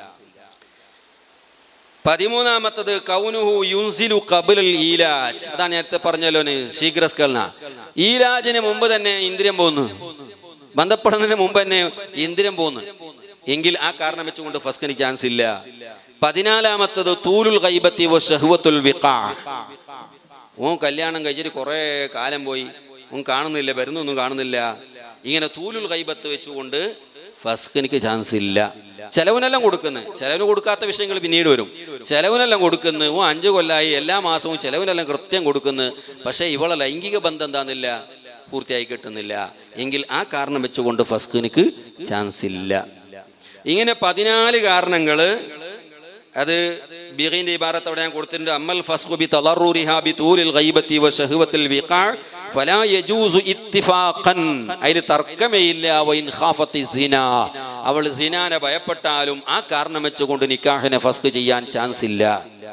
പതിമൂന്നാമത്തത് കൗനുഹു യുൻസിലു കബുൽ ഈലാജ് അതാണ് നേരത്തെ പറഞ്ഞല്ലോ ശീഘ്രസ്കലന ഈലാജിന് മുമ്പ് തന്നെ ഇന്ദ്രിയം പോകുന്നു ബന്ധപ്പെടുന്നതിന് മുമ്പ് തന്നെ ഇന്ദ്രിയം പോകുന്നു എങ്കിൽ ആ കാരണം വെച്ചുകൊണ്ട് ഫസ്കിന് ചാൻസ് ഇല്ല പതിനാലാമത്തത് തൂലുൽ ഗൈബത്തി വ ഷഹ്വത്തുൽ വിഖാ ഓൻ കല്യാണം കഴിച്ചിട്ട് കുറെ കാലം പോയി ഓൻ കാണുന്നില്ല വരുന്നൊന്നും കാണുന്നില്ല ഇങ്ങനെ തൂലുൽ ഗൈബത്ത് വെച്ചുകൊണ്ട് ഫസ്കിനിക്ക് ചാൻസ് ഇല്ല ചെലവിനെല്ലാം കൊടുക്കുന്നു ചെലവിന് കൊടുക്കാത്ത വിഷയങ്ങൾ പിന്നീട് വരും ചെലവിനെല്ലാം കൊടുക്കുന്നു ഓ അഞ്ചു കൊല്ലായി എല്ലാ മാസവും ചെലവിനെല്ലാം കൃത്യം കൊടുക്കുന്നു പക്ഷേ ഇവളെ ലൈംഗിക ബന്ധം എന്താന്നില്ല പൂർത്തിയായി കിട്ടുന്നില്ല എങ്കിൽ ആ കാരണം വെച്ചുകൊണ്ട് ഫസ്കിനിക്ക് ചാൻസ് ഇല്ല ഇങ്ങനെ പതിനാല് കാരണങ്ങള് അത് ബിഗിന്റെ ഇബാറത്ത് അവിടെ ഞാൻ കൊടുത്തിട്ടുണ്ട് അമ്മൽ ഫസ്ഖു ബി തളറൂരിഹാ ബി തൂലിൽ ഗൈബത്തി വ ശഹ്വത്തിൽ വിഖാ ഫലാ യജൂസു ഇത്തിഫാഖൻ അതിൽ തർക്കമേ ഇല്ല വ ഇൻ ഖാഫത്തി സിന അവൾ സിനാനെ ഭയപ്പെട്ടാലും ആ കാരണം വെച്ചുകൊണ്ട് നിക്കാഹിനെ ഫസ്ഖ് ചെയ്യാൻ ചാൻസ് ഇല്ല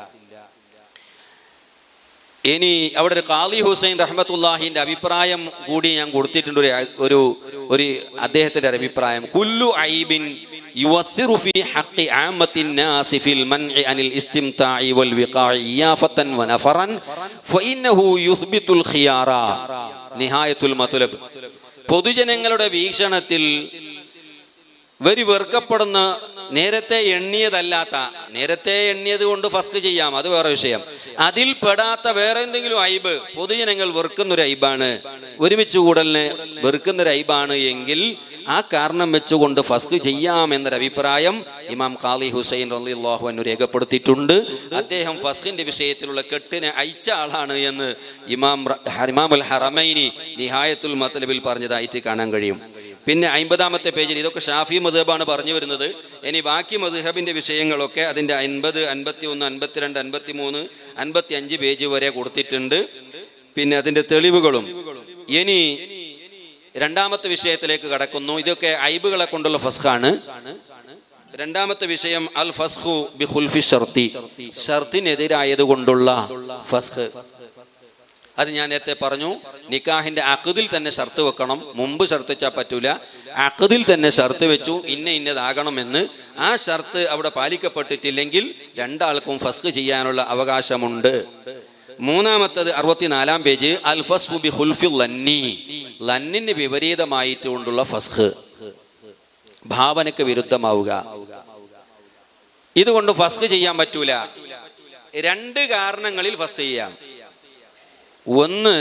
ഇനി അവിടെ ഒരു ഖാലി ഹുസൈൻ റഹ്മത്തുല്ലാഹിന്റെ അഭിപ്രായം കൂടി ഞാൻ കൊടുത്തിട്ടുണ്ട് ഒരു ഒരു ഒരു അദ്ദേഹത്തിന്റെ ഒരു അഭിപ്രായം കുല്ലു ഐബിൻ يؤثر في حق عامة الناس في المنع عن الاستمتاع والوقاع إيافة ونفرا فإنه يثبت الخيار نهاية المطلب പൊതുജനങ്ങളുടെ വീക്ഷണത്തിൽ വരി വെറുക്കപ്പെടുന്ന നേരത്തെ എണ്ണിയതല്ലാത്ത നേരത്തെ എണ്ണിയത് കൊണ്ട് ഫസ്റ്റ് ചെയ്യാം അത് വേറെ വിഷയം അതിൽ പെടാത്ത വേറെ എന്തെങ്കിലും ഐബ് പൊതുജനങ്ങൾ വെറുക്കുന്ന ഒരു ഐബാണ് ഒരുമിച്ച് കൂടലിന് വെറുക്കുന്ന ഒരു ഐബാണ് എങ്കിൽ ആ കാരണം വെച്ചുകൊണ്ട് ഫസ്റ്റ് ചെയ്യാം എന്നൊരു അഭിപ്രായം ഇമാം ഖാലി ഹുസൈൻ റളിയല്ലാഹു അൻഹു രേഖപ്പെടുത്തിയിട്ടുണ്ട് അദ്ദേഹം ഫസ്ഖിന്റെ വിഷയത്തിലുള്ള കെട്ടിനെ അയച്ച ആളാണ് എന്ന് ഇമാം റ- ഇമാം അൽ ഹറമൈനി നിഹായത്തുൽ മത്തലബിൽ പറഞ്ഞതായിട്ട് കാണാൻ കഴിയും പിന്നെ അമ്പതാമത്തെ പേജിൽ ഇതൊക്കെ ഷാഫി മധുഹബാണ് പറഞ്ഞു വരുന്നത് ഇനി ബാക്കി മധുഹബിന്റെ വിഷയങ്ങളൊക്കെ അതിന്റെ അൻപത് അൻപത്തി ഒന്ന് അൻപത്തിരണ്ട് അൻപത്തി മൂന്ന് അൻപത്തി അഞ്ച് പേജ് വരെ കൊടുത്തിട്ടുണ്ട് പിന്നെ അതിന്റെ തെളിവുകളും ഇനി രണ്ടാമത്തെ വിഷയത്തിലേക്ക് കടക്കുന്നു ഇതൊക്കെ ഐബുകളെ കൊണ്ടുള്ള ഫസ്ഖാണ് രണ്ടാമത്തെ വിഷയം അൽ ഫസ്ഖു ബി ഖുൽഫി ഷർത്തി ഷർത്തിനെതിരായത് കൊണ്ടുള്ള ഫസ്ഖ് അത് ഞാൻ നേരത്തെ പറഞ്ഞു നിക്കാഹിന്റെ അക്കുതിൽ തന്നെ ഷർത്ത് വെക്കണം മുമ്പ് ഷർത്ത് വെച്ചാൽ പറ്റൂല അക്കുതിൽ തന്നെ ഷർത്ത് വെച്ചു ഇന്ന ഇന്നതാകണമെന്ന് ആ ഷർത്ത് അവിടെ പാലിക്കപ്പെട്ടിട്ടില്ലെങ്കിൽ രണ്ടാൾക്കും ഫസ്ക് ചെയ്യാനുള്ള അവകാശമുണ്ട് മൂന്നാമത്തത് അറുപത്തിനാലാം പേജ് അൽ ഫസ്ഖു ബി ഹുൽഫി ലന്നി ലന്നിന് വിപരീതമായിട്ടുകൊണ്ടുള്ള ഫസ്ഖ് ഭാവനക്ക് വിരുദ്ധമാവുക ഇതുകൊണ്ട് ഫസ്ക് ചെയ്യാൻ പറ്റൂല രണ്ട് കാരണങ്ങളിൽ ഫസ്റ്റ് ചെയ്യാം ഒന്ന്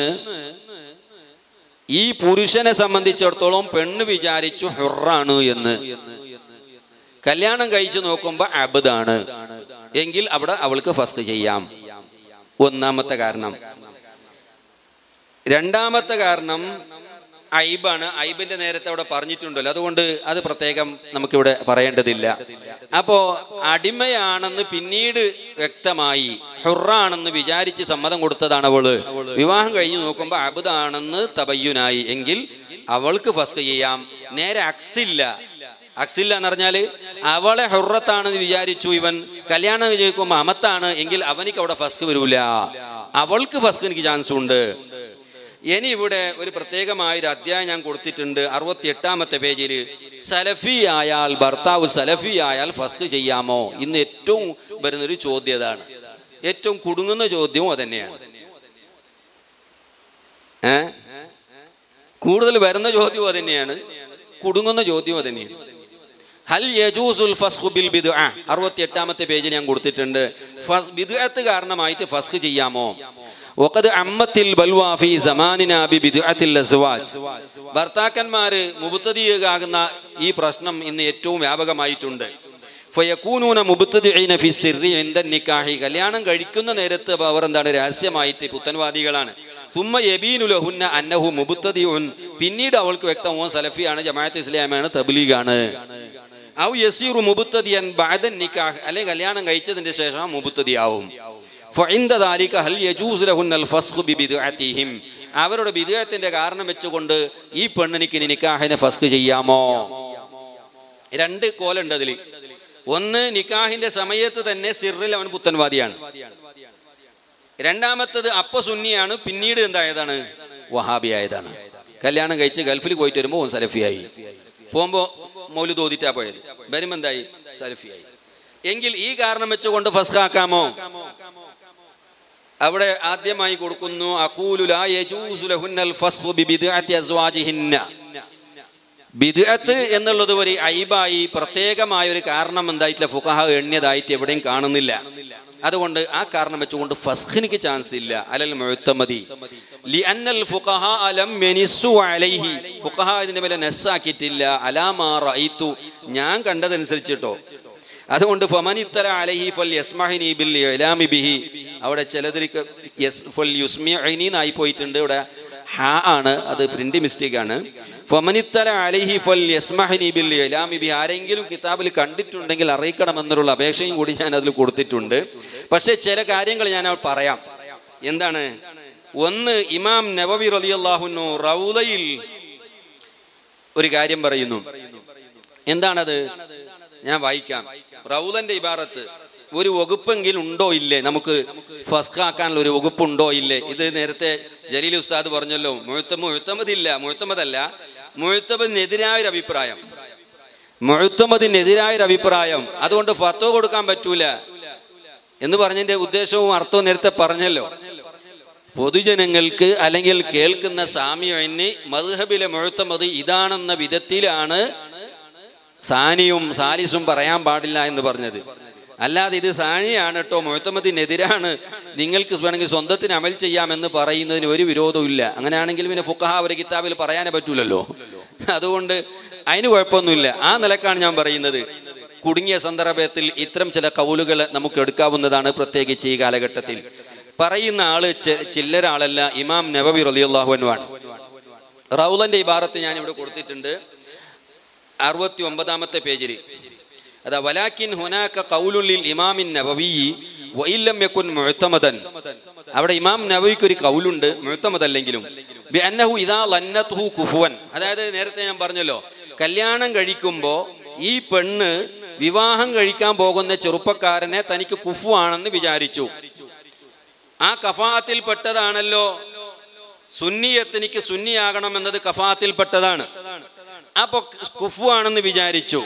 ഈ പുരുഷനെ സംബന്ധിച്ചിടത്തോളം പെണ്ണ് വിചാരിച്ചു ഹുറാണ് എന്ന് കല്യാണം കഴിച്ചു നോക്കുമ്പോ അബദാണ് എങ്കിൽ അവിടെ അവൾക്ക് ഫസ്റ്റ് ചെയ്യാം ഒന്നാമത്തെ കാരണം രണ്ടാമത്തെ കാരണം ഐബാണ് ഐബിന്റെ നേരത്തെ അവിടെ പറഞ്ഞിട്ടുണ്ടല്ലോ അതുകൊണ്ട് അത് പ്രത്യേകം നമുക്കിവിടെ പറയേണ്ടതില്ല അപ്പോ അടിമയാണെന്ന് പിന്നീട് വ്യക്തമായി ഹുറാണെന്ന് വിചാരിച്ച് സമ്മതം കൊടുത്തതാണ് അവള് വിവാഹം കഴിഞ്ഞ് നോക്കുമ്പോൾ അബുദാണെന്ന് തബയ്യുനായി എങ്കിൽ അവൾക്ക് ഫസ്റ്റ് ചെയ്യാം നേരെ അക്സില്ല അക്സില്ല എന്ന് പറഞ്ഞാല് അവളെ ഹുറത്താണെന്ന് വിചാരിച്ചു ഇവൻ കല്യാണം ചോദിക്കുമ്പോൾ അമത്താണ് എങ്കിൽ അവനിക്ക് അവിടെ ഫസ്റ്റ് വരൂല അവൾക്ക് ഫസ്റ്റ് എനിക്ക് ചാൻസ് ഉണ്ട് ഇനി ഇവിടെ ഒരു പ്രത്യേകമായ ഒരു അധ്യായം ഞാൻ കൊടുത്തിട്ടുണ്ട് അറുപത്തി എട്ടാമത്തെ പേജിൽ സലഫി ആയാൽ ഭർത്താവ് സലഫി ആയാൽ ഫസ്റ്റ് ചെയ്യാമോ ഇന്ന് ഏറ്റവും വരുന്നൊരു ചോദ്യതാണ് ഏറ്റവും കുടുങ്ങുന്ന ചോദ്യവും അതന്നെയാണ് ഏ കൂടുതൽ വരുന്ന ചോദ്യവും അതന്നെയാണ് കുടുങ്ങുന്ന ചോദ്യവും അതന്നെയാണ് ഹൽ യജൂസുൽ ഫസ്ഖു ബിൽ ബിദ്അ അറുപത്തി എട്ടാമത്തെ പേജ് ഞാൻ കൊടുത്തിട്ടുണ്ട് ഫസ് ബിദ്അത്ത് കാരണമായിട്ട് ഫസ്ഖ് ചെയ്യാമോ വഖദ് അമ്മത്തിൽ ബൽവാ ഫീ സമാനിനാ ബി ബിദ്അത്തിൽ അസ്വാജ് ഭർത്താക്കന്മാര് മുബ്തദിയാകുന്ന ഈ പ്രശ്നം ഇന്ന് ഏറ്റവും വ്യാപകമായിട്ടുണ്ട് ഫയക്കൂനൂന മുബ്തദിഈന ഫി സിർരി ഇൻദ നിക്കാഹി കല്യാണം കഴിക്കുന്ന നേരത്ത് അവർ എന്താണ് രഹസ്യമായിട്ട് പുത്തൻവാദികളാണ് തുമ്മ യബീനു ലഹുന്ന അന്നഹു മുബ്തദിഉൻ പിന്നീട് അവൾക്ക് വ്യക്തമോ സലഫിയാണ് ജമാഅത്ത് ഇസ്ലാമിയാണ് തബ്ലീഗാണ് ഔ യസീറു മുബുത്തതിയൻ ബഅദൻ നിക്കാഹ് അല്ലെങ്കിൽ കല്യാണം കഴിച്ചതിന്റെ ശേഷം മുബുത്തതിയാവും ഫഇൻദ ദാലിക ഹൽ യജൂസ് ലഹുന്നൽ ഫസ്ഖു ബിബിദ്അതിഹിം അവരുടെ ബിദ്അത്തിന്റെ കാരണം വെച്ചുകൊണ്ട് ഈ പെണ്ണിനിക്ക് നിക്കാഹിനെ ഫസ്ഖ് ചെയ്യാമോ രണ്ട് കോലുണ്ട് അതിൽ ഒന്ന് നിക്കാഹിന്റെ സമയത്ത് തന്നെ സിറിൽ അവൻ പുത്തൻവാദിയാണ് രണ്ടാമത്തത് അപ്പ സുന്നിയാണ് പിന്നീട് എന്തായതാണ് വഹാബി ആയതാണ് കല്യാണം കഴിച്ച് ഗൾഫിൽ പോയിട്ട് വരുമ്പോൾ ഓൻ സലഫിയായി പോകുമ്പോൾ മൗലു തോതിട്ടാ പോയത് വരുമ്പോ എന്തായി സലഫിയായി എങ്കിൽ ഈ കാരണം വെച്ചുകൊണ്ട് ഫസ്ഖാക്കാമോ അവിടെ ആദ്യമായി കൊടുക്കുന്നു അഖൂലു ലാ യജൂസു ലഹുന്നൽ ഫസ്ഖു ബിബിദ്അത്തി അസ്വാജിഹിന്ന ബിദ്അത്ത് എന്നുള്ളത് ഒരു ഐബായി പ്രത്യേകമായ ഒരു കാരണം എന്തായിട്ടില്ല ഫുഖഹ എണ്ണിയതായിട്ട് എവിടെയും കാണുന്നില്ല അതുകൊണ്ട് ആ കാരണം വെച്ചുകൊണ്ട് ഫസ്ഖിനിക്ക് ചാൻസ് ഇല്ല അലൽ മുഅത്തമദി ലിഅന്നൽ ഫുഖഹ അലം യനിസ്സു അലൈഹി ഫുഖഹ ഇതിന്റെ മേലെ നെസ്സാക്കിയിട്ടില്ല അലാമാ റഅയ്തു ഞാൻ കണ്ടതനുസരിച്ചിട്ടോ അതുകൊണ്ട് ഫമനിത്തല അലൈഹി ഫൽ യസ്മഹിനി ബിൽ ഇലാമി ബിഹി അവിടെ ചിലതിലേക്ക് യസ് ഫൽ യുസ്മിഇനി എന്നായി പോയിട്ടുണ്ട് ഇവിടെ ഹാ ആണ് അത് പ്രിന്റ് മിസ്റ്റേക്ക് ആണ് ഫമനിത്തല അലൈഹി ഫൽ യസ്മഹിനി ബിൽ ഇലാമി ബിഹി ആരെങ്കിലും കിതാബിൽ കണ്ടിട്ടുണ്ടെങ്കിൽ അറിയിക്കണമെന്നുള്ള അപേക്ഷയും കൂടി ഞാൻ അതിൽ കൊടുത്തിട്ടുണ്ട് പക്ഷേ ചില കാര്യങ്ങൾ ഞാൻ അവിടെ പറയാം എന്താണ് ഒന്ന് ഇമാം നവവി റളിയല്ലാഹുന്നു റൗലയിൽ ഒരു കാര്യം പറയുന്നു എന്താണത് ഞാൻ വായിക്കാം റൗലന്റെ ഇബാറത്ത് ഒരു വകുപ്പെങ്കിലും ഉണ്ടോ ഇല്ലേ നമുക്ക് ഫസ്കാക്കാനുള്ള ഒരു വകുപ്പുണ്ടോ ഇല്ലേ ഇത് നേരത്തെ ജലീൽ ഉസ്താദ് പറഞ്ഞല്ലോ മുഴുത്തമ മുഴുത്തമതില്ല മുഴുത്തമതല്ല മുഴുത്തമതിനെതിരായ ഒരു അഭിപ്രായം മുഴുത്തമതിനെതിരായ ഒരു അഭിപ്രായം അതുകൊണ്ട് ഫത്തോ കൊടുക്കാൻ പറ്റൂല എന്ന് പറഞ്ഞതിന്റെ ഉദ്ദേശവും അർത്ഥവും നേരത്തെ പറഞ്ഞല്ലോ പൊതുജനങ്ങൾക്ക് അല്ലെങ്കിൽ കേൾക്കുന്ന സാമ്യന് മധുഹബിലെ മുഴുത്തമത് ഇതാണെന്ന വിധത്തിലാണ് സാനിയും സാലിസും പറയാൻ പാടില്ല എന്ന് പറഞ്ഞത് അല്ലാതെ ഇത് സാനിയാണ് കേട്ടോ മുഴത്തമത്തിനെതിരാണ് നിങ്ങൾക്ക് വേണമെങ്കിൽ സ്വന്തത്തിന് അമൽ ചെയ്യാമെന്ന് പറയുന്നതിന് ഒരു വിരോധവും ഇല്ല അങ്ങനെയാണെങ്കിൽ പിന്നെ ഫുക്കഹ ഒരു കിതാബിൽ പറയാനേ പറ്റൂലല്ലോ അതുകൊണ്ട് അതിന് കുഴപ്പമൊന്നുമില്ല ആ നിലക്കാണ് ഞാൻ പറയുന്നത് കുടുങ്ങിയ സന്ദർഭത്തിൽ ഇത്തരം ചില കൗലുകൾ നമുക്ക് എടുക്കാവുന്നതാണ് പ്രത്യേകിച്ച് ഈ കാലഘട്ടത്തിൽ പറയുന്ന ആള് ചി- ചില്ലര ആളല്ല ഇമാം നബവി റലിയുള്ളാഹുവാണ് റൗലന്റെ ഇബാറത്ത് ഞാൻ ഇവിടെ കൊടുത്തിട്ടുണ്ട് അറുപത്തി ഒമ്പതാമത്തെ പേജിൽ അതാ വലാക്കിൻ ഹുനാക്ക കൗലുള്ളിൽ ഇമാമിൻ നബവി വഇല്ലം യകുൻ മുഅ്തമദൻ അവിടെ ഇമാം നബവിക്ക് ഒരു കൗലുണ്ട് മുഅ്തമദല്ലെങ്കിലും ബി അന്നഹു ഇദാ ലന്നതുഹു കുഫുവൻ അതായത് നേരത്തെ ഞാൻ പറഞ്ഞല്ലോ കല്യാണം കഴിക്കുമ്പോൾ ഈ പെണ്ണ് വിവാഹം കഴിക്കാൻ പോകുന്ന ചെറുപ്പക്കാരനെ തനിക്ക് കുഫു ആണെന്ന് വിചാരിച്ചു ആ കഫാത്തിൽ പെട്ടതാണല്ലോ സുന്നിയത്തിനിക്ക് സുന്നിയാകണം എന്നത് കഫാത്തിൽ പെട്ടതാണ് അപ്പൊ കുഫു ആണെന്ന് വിചാരിച്ചു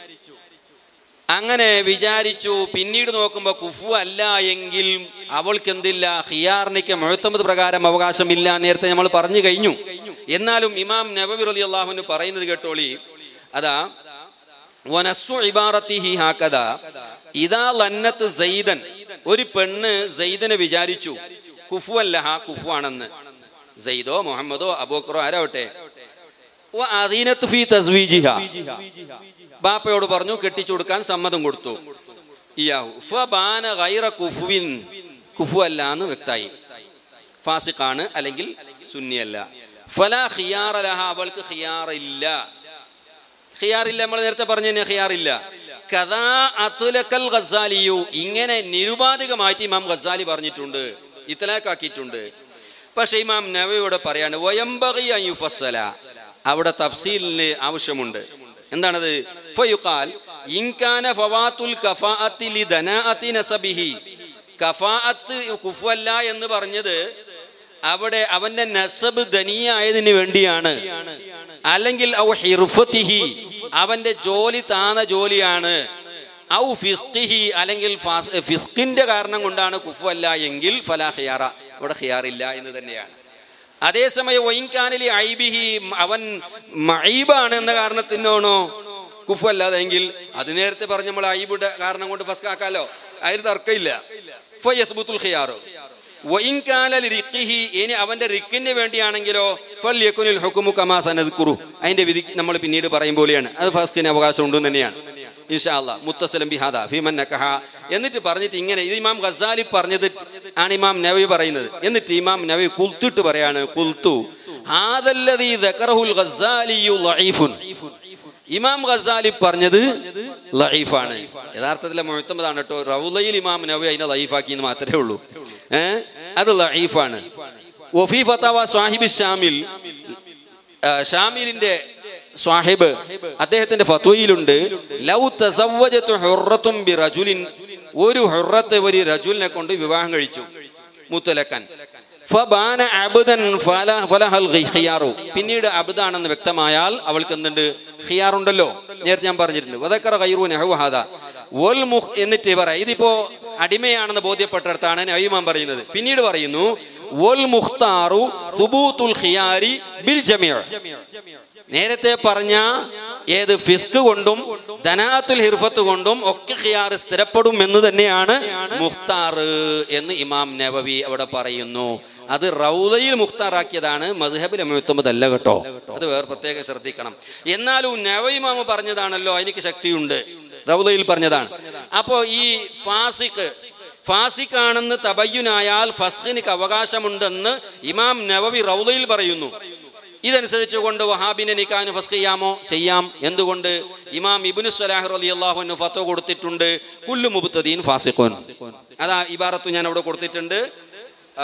അങ്ങനെ വിചാരിച്ചു പിന്നീട് നോക്കുമ്പോൾ കുഫു അല്ല എങ്കിൽ അവൾക്ക് എന്തില്ല ഹിയാറിനിക്ക് മുഴത്തമ്പത് പ്രകാരം അവകാശമില്ല നേരത്തെ നമ്മൾ പറഞ്ഞു കഴിഞ്ഞു എന്നാലും ഇമാം നബബി റലി അള്ളാഹുവിന് പറയുന്നത് കേട്ടോളി അതാ വനസ്സു ഇബാറത്തിഹി ഹാക്കദ ഇതാ ലന്നത്ത് സൈദൻ ഒരു പെണ്ണ് സൈദനെ വിചാരിച്ചു കുഫു അല്ല ഹാ കുഫു ആണെന്ന് സൈദോ മുഹമ്മദോ അബൂക്കറോ ആരാവട്ടെ വ അദീനത്ത് ഫീ തസ്വീജിഹ ബാപ്പയോട് പറഞ്ഞു കെട്ടിച്ചു കൊടുക്കാൻ സമ്മതം കൊടുത്തു ഇയാഹു ഫബാന ഗൈറ കുഫുവിൻ കുഫു അല്ല എന്ന് വ്യക്തായി ഫാസിഖാണ് അല്ലെങ്കിൽ സുന്നിയല്ല ഫലാ ഖിയാറ ലഹ അവൾക്ക് ഖിയാർ ഇല്ല ഖിയാറില്ല നമ്മൾ നേരത്തെ പറഞ്ഞു തന്നെ ഖിയാറില്ല കഥാ അതുലക്കൽ ഖസാലിയു ഇങ്ങനെ നിരുപാധികമായിട്ട് ഇമാം ഖസാലി പറഞ്ഞിട്ടുണ്ട് ഇത്തലാക്കാക്കിയിട്ടുണ്ട് പക്ഷെ ഇമാം നവയോട് പറയാണ് വയംബഗി അൻ യുഫസ്സല അവിടെ തഫ്സീലിന് ആവശ്യമുണ്ട് എന്താണത് ഫയുഖാൽ ഇൻകാന ഫവാത്തുൽ കഫാഅത്തി ലിദനാഅത്തി നസബിഹി കഫാഅത്ത് കുഫല്ല എന്ന് പറഞ്ഞത് അവിടെ അവന്റെ നസബ് ധനിയായതിന് വേണ്ടിയാണ് അല്ലെങ്കിൽ ഔ ഹിർഫത്തിഹി അവന്റെ ജോലി താന്ന ജോലിയാണ് ഔ ഫിസ്ഖിഹി അല്ലെങ്കിൽ ഫാസ്- ഫിസ്ഖിന്റെ കാരണം കൊണ്ടാണ് കുഫു അല്ല എങ്കിൽ ഫലാ ഖിയാറ അവിടെ ഖിയാറില്ല എന്ന് തന്നെയാണ് അതേസമയം വൈൻകാനലി ഐബിഹി അവൻ മൈബാണ് എന്ന കാരണത്തിനാണോ കുഫു അല്ലാതെങ്കിൽ അത് നേരത്തെ പറഞ്ഞ നമ്മൾ ഐബിയുടെ കാരണം കൊണ്ട് ഫസ്കാക്കാലോ അതിൽ തർക്കമില്ല ഫയസ്ബുത്തുൽ ഖിയാറു വൈൻകാല റിഖിഹി ഇനി അവന്റെ റിക്കിന് വേണ്ടിയാണെങ്കിലോ ഫല്യക്കുനിൽ ഹുക്കുമു കമാ സനദ്കുറു അതിന്റെ വിധി നമ്മൾ പിന്നീട് പറയും പോലെയാണ് അത് ഫസ്കിന് അവകാശം ഉണ്ടെന്ന് തന്നെയാണ് ഇൻഷാ അല്ലാ മുത്തസലം ബിഹാദ ഫീമൻ നക്കഹ എന്നിട്ട് പറഞ്ഞിട്ട് ഇങ്ങനെ ഇത് ഇമാം ഖസാലി പറഞ്ഞത് ആണ് ഇമാം നവി പറയുന്നത് എന്നിട്ട് ഇമാം നവി കുൽത്തിട്ട് പറയാണ് കുൽത്തു ഹാദല്ലദീ ദക്കറഹുൽ ഖസാലിയു ലഈഫുൻ ഇമാം ഖസാലി പറഞ്ഞത് ലൈഫാണ് യഥാർത്ഥത്തിലെ മുഴത്തമതാണ് കേട്ടോ റൗലയിൽ ഇമാം നവി അതിനെ ലൈഫാക്കി എന്ന് മാത്രമേ ഉള്ളൂ ഏ അത് ലൈഫാണ് വഫി ഫത്താവ സ്വാഹിബ് ഷാമിൽ ആ, ഷാമിലിന്റെ സ്വാഹിബ് അദ്ദേഹത്തിന്റെ ഫത്വയിലുണ്ട് ലൗ തസവ്വജതു ഹുറത്തും ബി റജുലിൻ ഒരു ഹുറത്ത് ഒരു റജുലിനെ കൊണ്ട് വിവാഹം കഴിച്ചു മുത്തലക്കൻ ഫബാന അബ്ദൻ ഫല ഫലഹൽ ഖിയാറു പിന്നീട് അബ്ദാണെന്ന് വ്യക്തമായാൽ അവൾക്ക് എന്തുണ്ട് ഖിയാറുണ്ടല്ലോ നേരത്തെ ഞാൻ പറഞ്ഞിട്ടുണ്ട് വദക്കറ ഖൈറു നഹു ഹാദാ വൽ മുഖ് എന്നിട്ട് പറ ഇതിപ്പോ അടിമയാണെന്ന് ബോധ്യപ്പെട്ടിടത്താണ് നൈമാൻ പറയുന്നത് പിന്നീട് പറയുന്നു വൽ മുഖ്താറു സുബൂത്തുൽ ഖിയാരി ബിൽ ജമിഅ നേരത്തെ പറഞ്ഞ ഏത് ഫിസ്ക് കൊണ്ടും ധനാത്തുൽ ഹിർഫത്ത് കൊണ്ടും ഒക്കെ ഖിയാർ സ്ഥിരപ്പെടും എന്ന് തന്നെയാണ് മുഖ്താർ എന്ന് ഇമാം നബവി അവിടെ പറയുന്നു അത് റൗദയിൽ മുഖ്താറാക്കിയതാണ് മദ്ഹബിൽ മുഹത്തമതല്ല കേട്ടോ അത് വേറെ പ്രത്യേകം ശ്രദ്ധിക്കണം എന്നാലും നവയിമാമ പറഞ്ഞതാണല്ലോ എനിക്ക് ശക്തിയുണ്ട് റൗദയിൽ പറഞ്ഞതാണ് അപ്പോ ഈ ഫാസിഖ് ഫാസിഖാണെന്ന് തബയ്യുനായാൽ ഫസ്ഖിനിക്ക് അവകാശമുണ്ടെന്ന് ഇമാം നവവി റൗദയിൽ പറയുന്നു ഇതനുസരിച്ച് കൊണ്ട് വഹാബിനെ നിക്കാന് ഫസ് ചെയ്യാമോ ചെയ്യാം എന്തുകൊണ്ട് ഇമാം ഇബ്നു സ്വലാഹ് അലി അള്ളാഹുന് ഫത്തോ കൊടുത്തിട്ടുണ്ട് കുല്ലു മുബുത്തദീൻ ഫാസിഖുൻ അതാ ഇബാറത്ത് ഞാൻ അവിടെ കൊടുത്തിട്ടുണ്ട് ആ,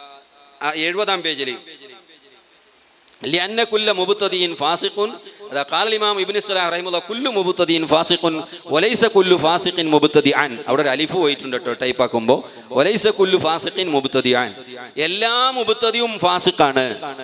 ആ, എഴുപതാം പേജിൽ لأن كل مبتدئ فاسق هذا قال الإمام ابن الصلاح رحمه الله كل مبتدئ فاسق وليس كل فاسق مبتدئا അവിടെ ഒരു അലിഫ് പോയിട്ടുണ്ട് കേട്ടോ ടൈപ്പ് ആക്കുമ്പോൾ وليس كل فاسق مبتدئا എല്ലാ മുബത്തതിയും ഫാസിഖാണ്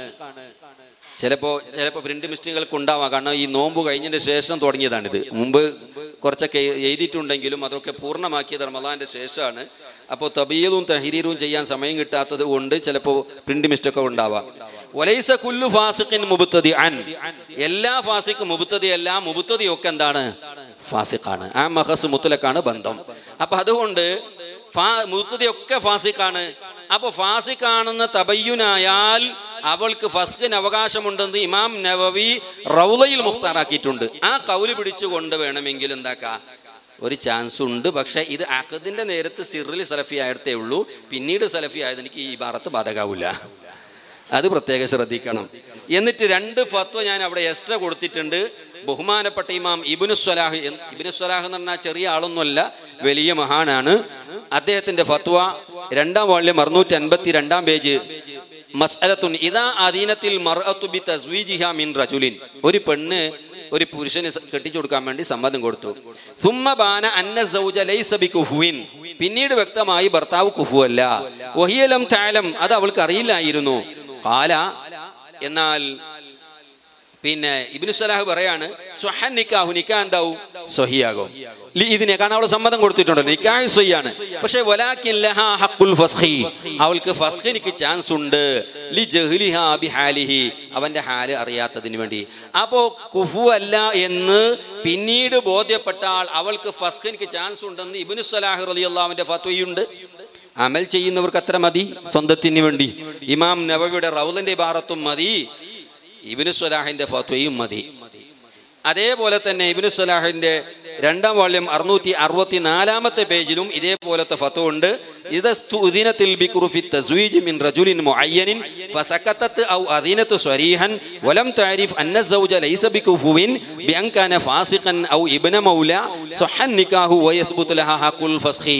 ചിലപ്പോൾ ചിലപ്പോൾ പ്രിന്റ് മിസ്റ്റേക്കുകൾക്ക് ഉണ്ടാവാം കാരണം ഈ നോമ്പ് കഴിഞ്ഞതിന് ശേഷം തുടങ്ങിയതാണിത് മുമ്പ് കുറച്ചൊക്കെ എഴുതിയിട്ടുണ്ടെങ്കിലും അതൊക്കെ പൂർണ്ണമാക്കിയത് റമദാന്റെ ശേഷമാണ് അപ്പോൾ തബീയതും തഹരീറും ചെയ്യാൻ സമയം കിട്ടാത്തത് കൊണ്ട് ചിലപ്പോൾ പ്രിന്റ് മിസ്റ്റേക്ക് ഉണ്ടാവാം ഒലൈസ കുല്ലു ഫാസിഖിൻ മുബുത്തതി അൻ എല്ലാ ഫാസിഖ് മുബുത്തതി അല്ല മുബുത്തതി ഒക്കെ എന്താണ് ഫാസിഖാണ് ആ മഹസ് മുത്തലക്കാണ് ബന്ധം അപ്പൊ അതുകൊണ്ട് ഫാ മുത്തതിയൊക്കെ ഫാസിഖാണ് അപ്പൊ ഫാസിഖാണെന്ന് തബയ്യുനായാൽ അവൾക്ക് ഫസ്ഖിന് അവകാശമുണ്ടെന്ന് ഇമാം നവവി റൗലയിൽ മുഖ്താറാക്കിയിട്ടുണ്ട് ആ കൗല് പിടിച്ചുകൊണ്ട് വേണമെങ്കിൽ എന്താക്കാ ഒരു ചാൻസ് ഉണ്ട് പക്ഷെ ഇത് അക്കദിന്റെ നേരത്ത് സിറിൽ സലഫി ആയിടത്തേ ഉള്ളൂ പിന്നീട് സലഫി ആയത് എനിക്ക് ഈ ഭാരത്ത് ബാധകാവില്ല അത് പ്രത്യേകം ശ്രദ്ധിക്കണം എന്നിട്ട് രണ്ട് ഫത്വ ഞാൻ അവിടെ എക്സ്ട്രാ കൊടുത്തിട്ടുണ്ട് ബഹുമാനപ്പെട്ട ഇമാം ഇബിനു സ്വലാഹ് എന്ന് ഇബിനു സ്വലാഹ് എന്ന് പറഞ്ഞാൽ ചെറിയ ആളൊന്നുമല്ല വലിയ മഹാനാണ് അദ്ദേഹത്തിന്റെ ഫത്വ രണ്ടാം വാള്യം അറുന്നൂറ്റി അൻപത്തി രണ്ടാം പേജ് മസ്അലത്തുൻ ഇതാ അധീനത്തിൽ മർഅത്തു ബി തസ്വീജിഹ മിൻ റജുലിൻ ഒരു പെണ്ണ് ഒരു പുരുഷന് സ- കെട്ടിച്ചു കൊടുക്കാൻ വേണ്ടി സമ്മതം കൊടുത്തു തുമ്മ ബാന അന്ന സൗജ ലൈസ ബി കുഹുവിൻ പിന്നീട് വ്യക്തമായി ഭർത്താവ് കുഹു അല്ല വഹിയലം താലം അത് അവൾക്ക് അറിയില്ലായിരുന്നു കാല എന്നാൽ പിന്നെ ഇബിനു സലാഹ് പറയാണ് സ്വഹൻ നിക്കാഹു നിക്കാ എന്താവും സ്വഹിയാകും ലി- ഇതിനെ കാരണം അവൾ സമ്മതം കൊടുത്തിട്ടുണ്ട് നിക്കാഹ് സ്വഹിയാണ് പക്ഷെ വലാക്കിൻ ലഹാ ഹഖുൽ ഫസ്ഖി അവൾക്ക് ഫസ്ഖിനിക്ക് ചാൻസ് ഉണ്ട് ലി ജഹ്ലിഹാ ബിഹാലിഹി അവന്റെ ഹാല് അറിയാത്തതിന് വേണ്ടി അപ്പോ കുഫു അല്ല എന്ന് പിന്നീട് ബോധ്യപ്പെട്ടാൽ അവൾക്ക് ഫസ്ഖിനിക്ക് ചാൻസ് ഉണ്ടെന്ന് ഇബിനു സലാഹ് റളിയല്ലാഹുവിന്റെ ഫത്വയുണ്ട് അമൽ ചെയ്യുന്നവർക്ക് അത്ര മതി സ്വന്തത്തിന് വേണ്ടി ഇമാം നബവിയുടെ റൗലന്റെ ഭാരത്തും മതി ഇബിനു സ്വലാഹിന്റെ ഫത്വയും മതി അതേപോലെ തന്നെ ഇബിനു സ്വലാഹിന്റെ രണ്ടാം വാള്യം അറുന്നൂറ്റി അറുപത്തി നാലാമത്തെ പേജിലും ഇതേപോലത്തെ ഫത്വ ഉണ്ട് ഇതസ്തുദിനത്തിൽ ബിക്റു ഫി തസ്വീജ് മിൻ റജുലിൻ മുഅയ്യനിൻ ഫസക്കത്തത്ത് ഔ അദീനത്ത് സ്വരീഹൻ വലം തഅരിഫ് അന്ന സൗജ ലൈസ ബികുഫുവിൻ ബിഅൻ കാന ഫാസിഖൻ ഔ ഇബ്ന മൗല സഹൻ നികാഹു വയസ്ബുതു ലഹ ഹഖുൽ ഫസ്ഖി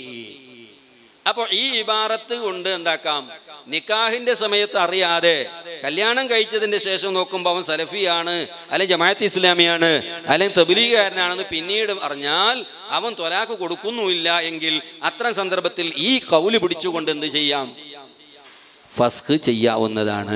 അപ്പോൾ ഈ ഇബാറത്ത് കൊണ്ട് എന്താക്കാം നിക്കാഹിന്റെ സമയത്ത് അറിയാതെ കല്യാണം കഴിച്ചതിന്റെ ശേഷം നോക്കുമ്പോൾ അവൻ സലഫിയാണ് അല്ലെങ്കിൽ ജമാഅത്ത് ഇസ്ലാമിയാണ് അല്ലെങ്കിൽ തബിലീകാരനാണെന്ന് പിന്നീട് അറിഞ്ഞാൽ അവൻ തൊലാക്ക് കൊടുക്കുന്നുമില്ല എങ്കിൽ അത്തരം സന്ദർഭത്തിൽ ഈ കൗല് പിടിച്ചുകൊണ്ട് എന്ത് ചെയ്യാം ഫസ്ഖ് ചെയ്യാവുന്നതാണ്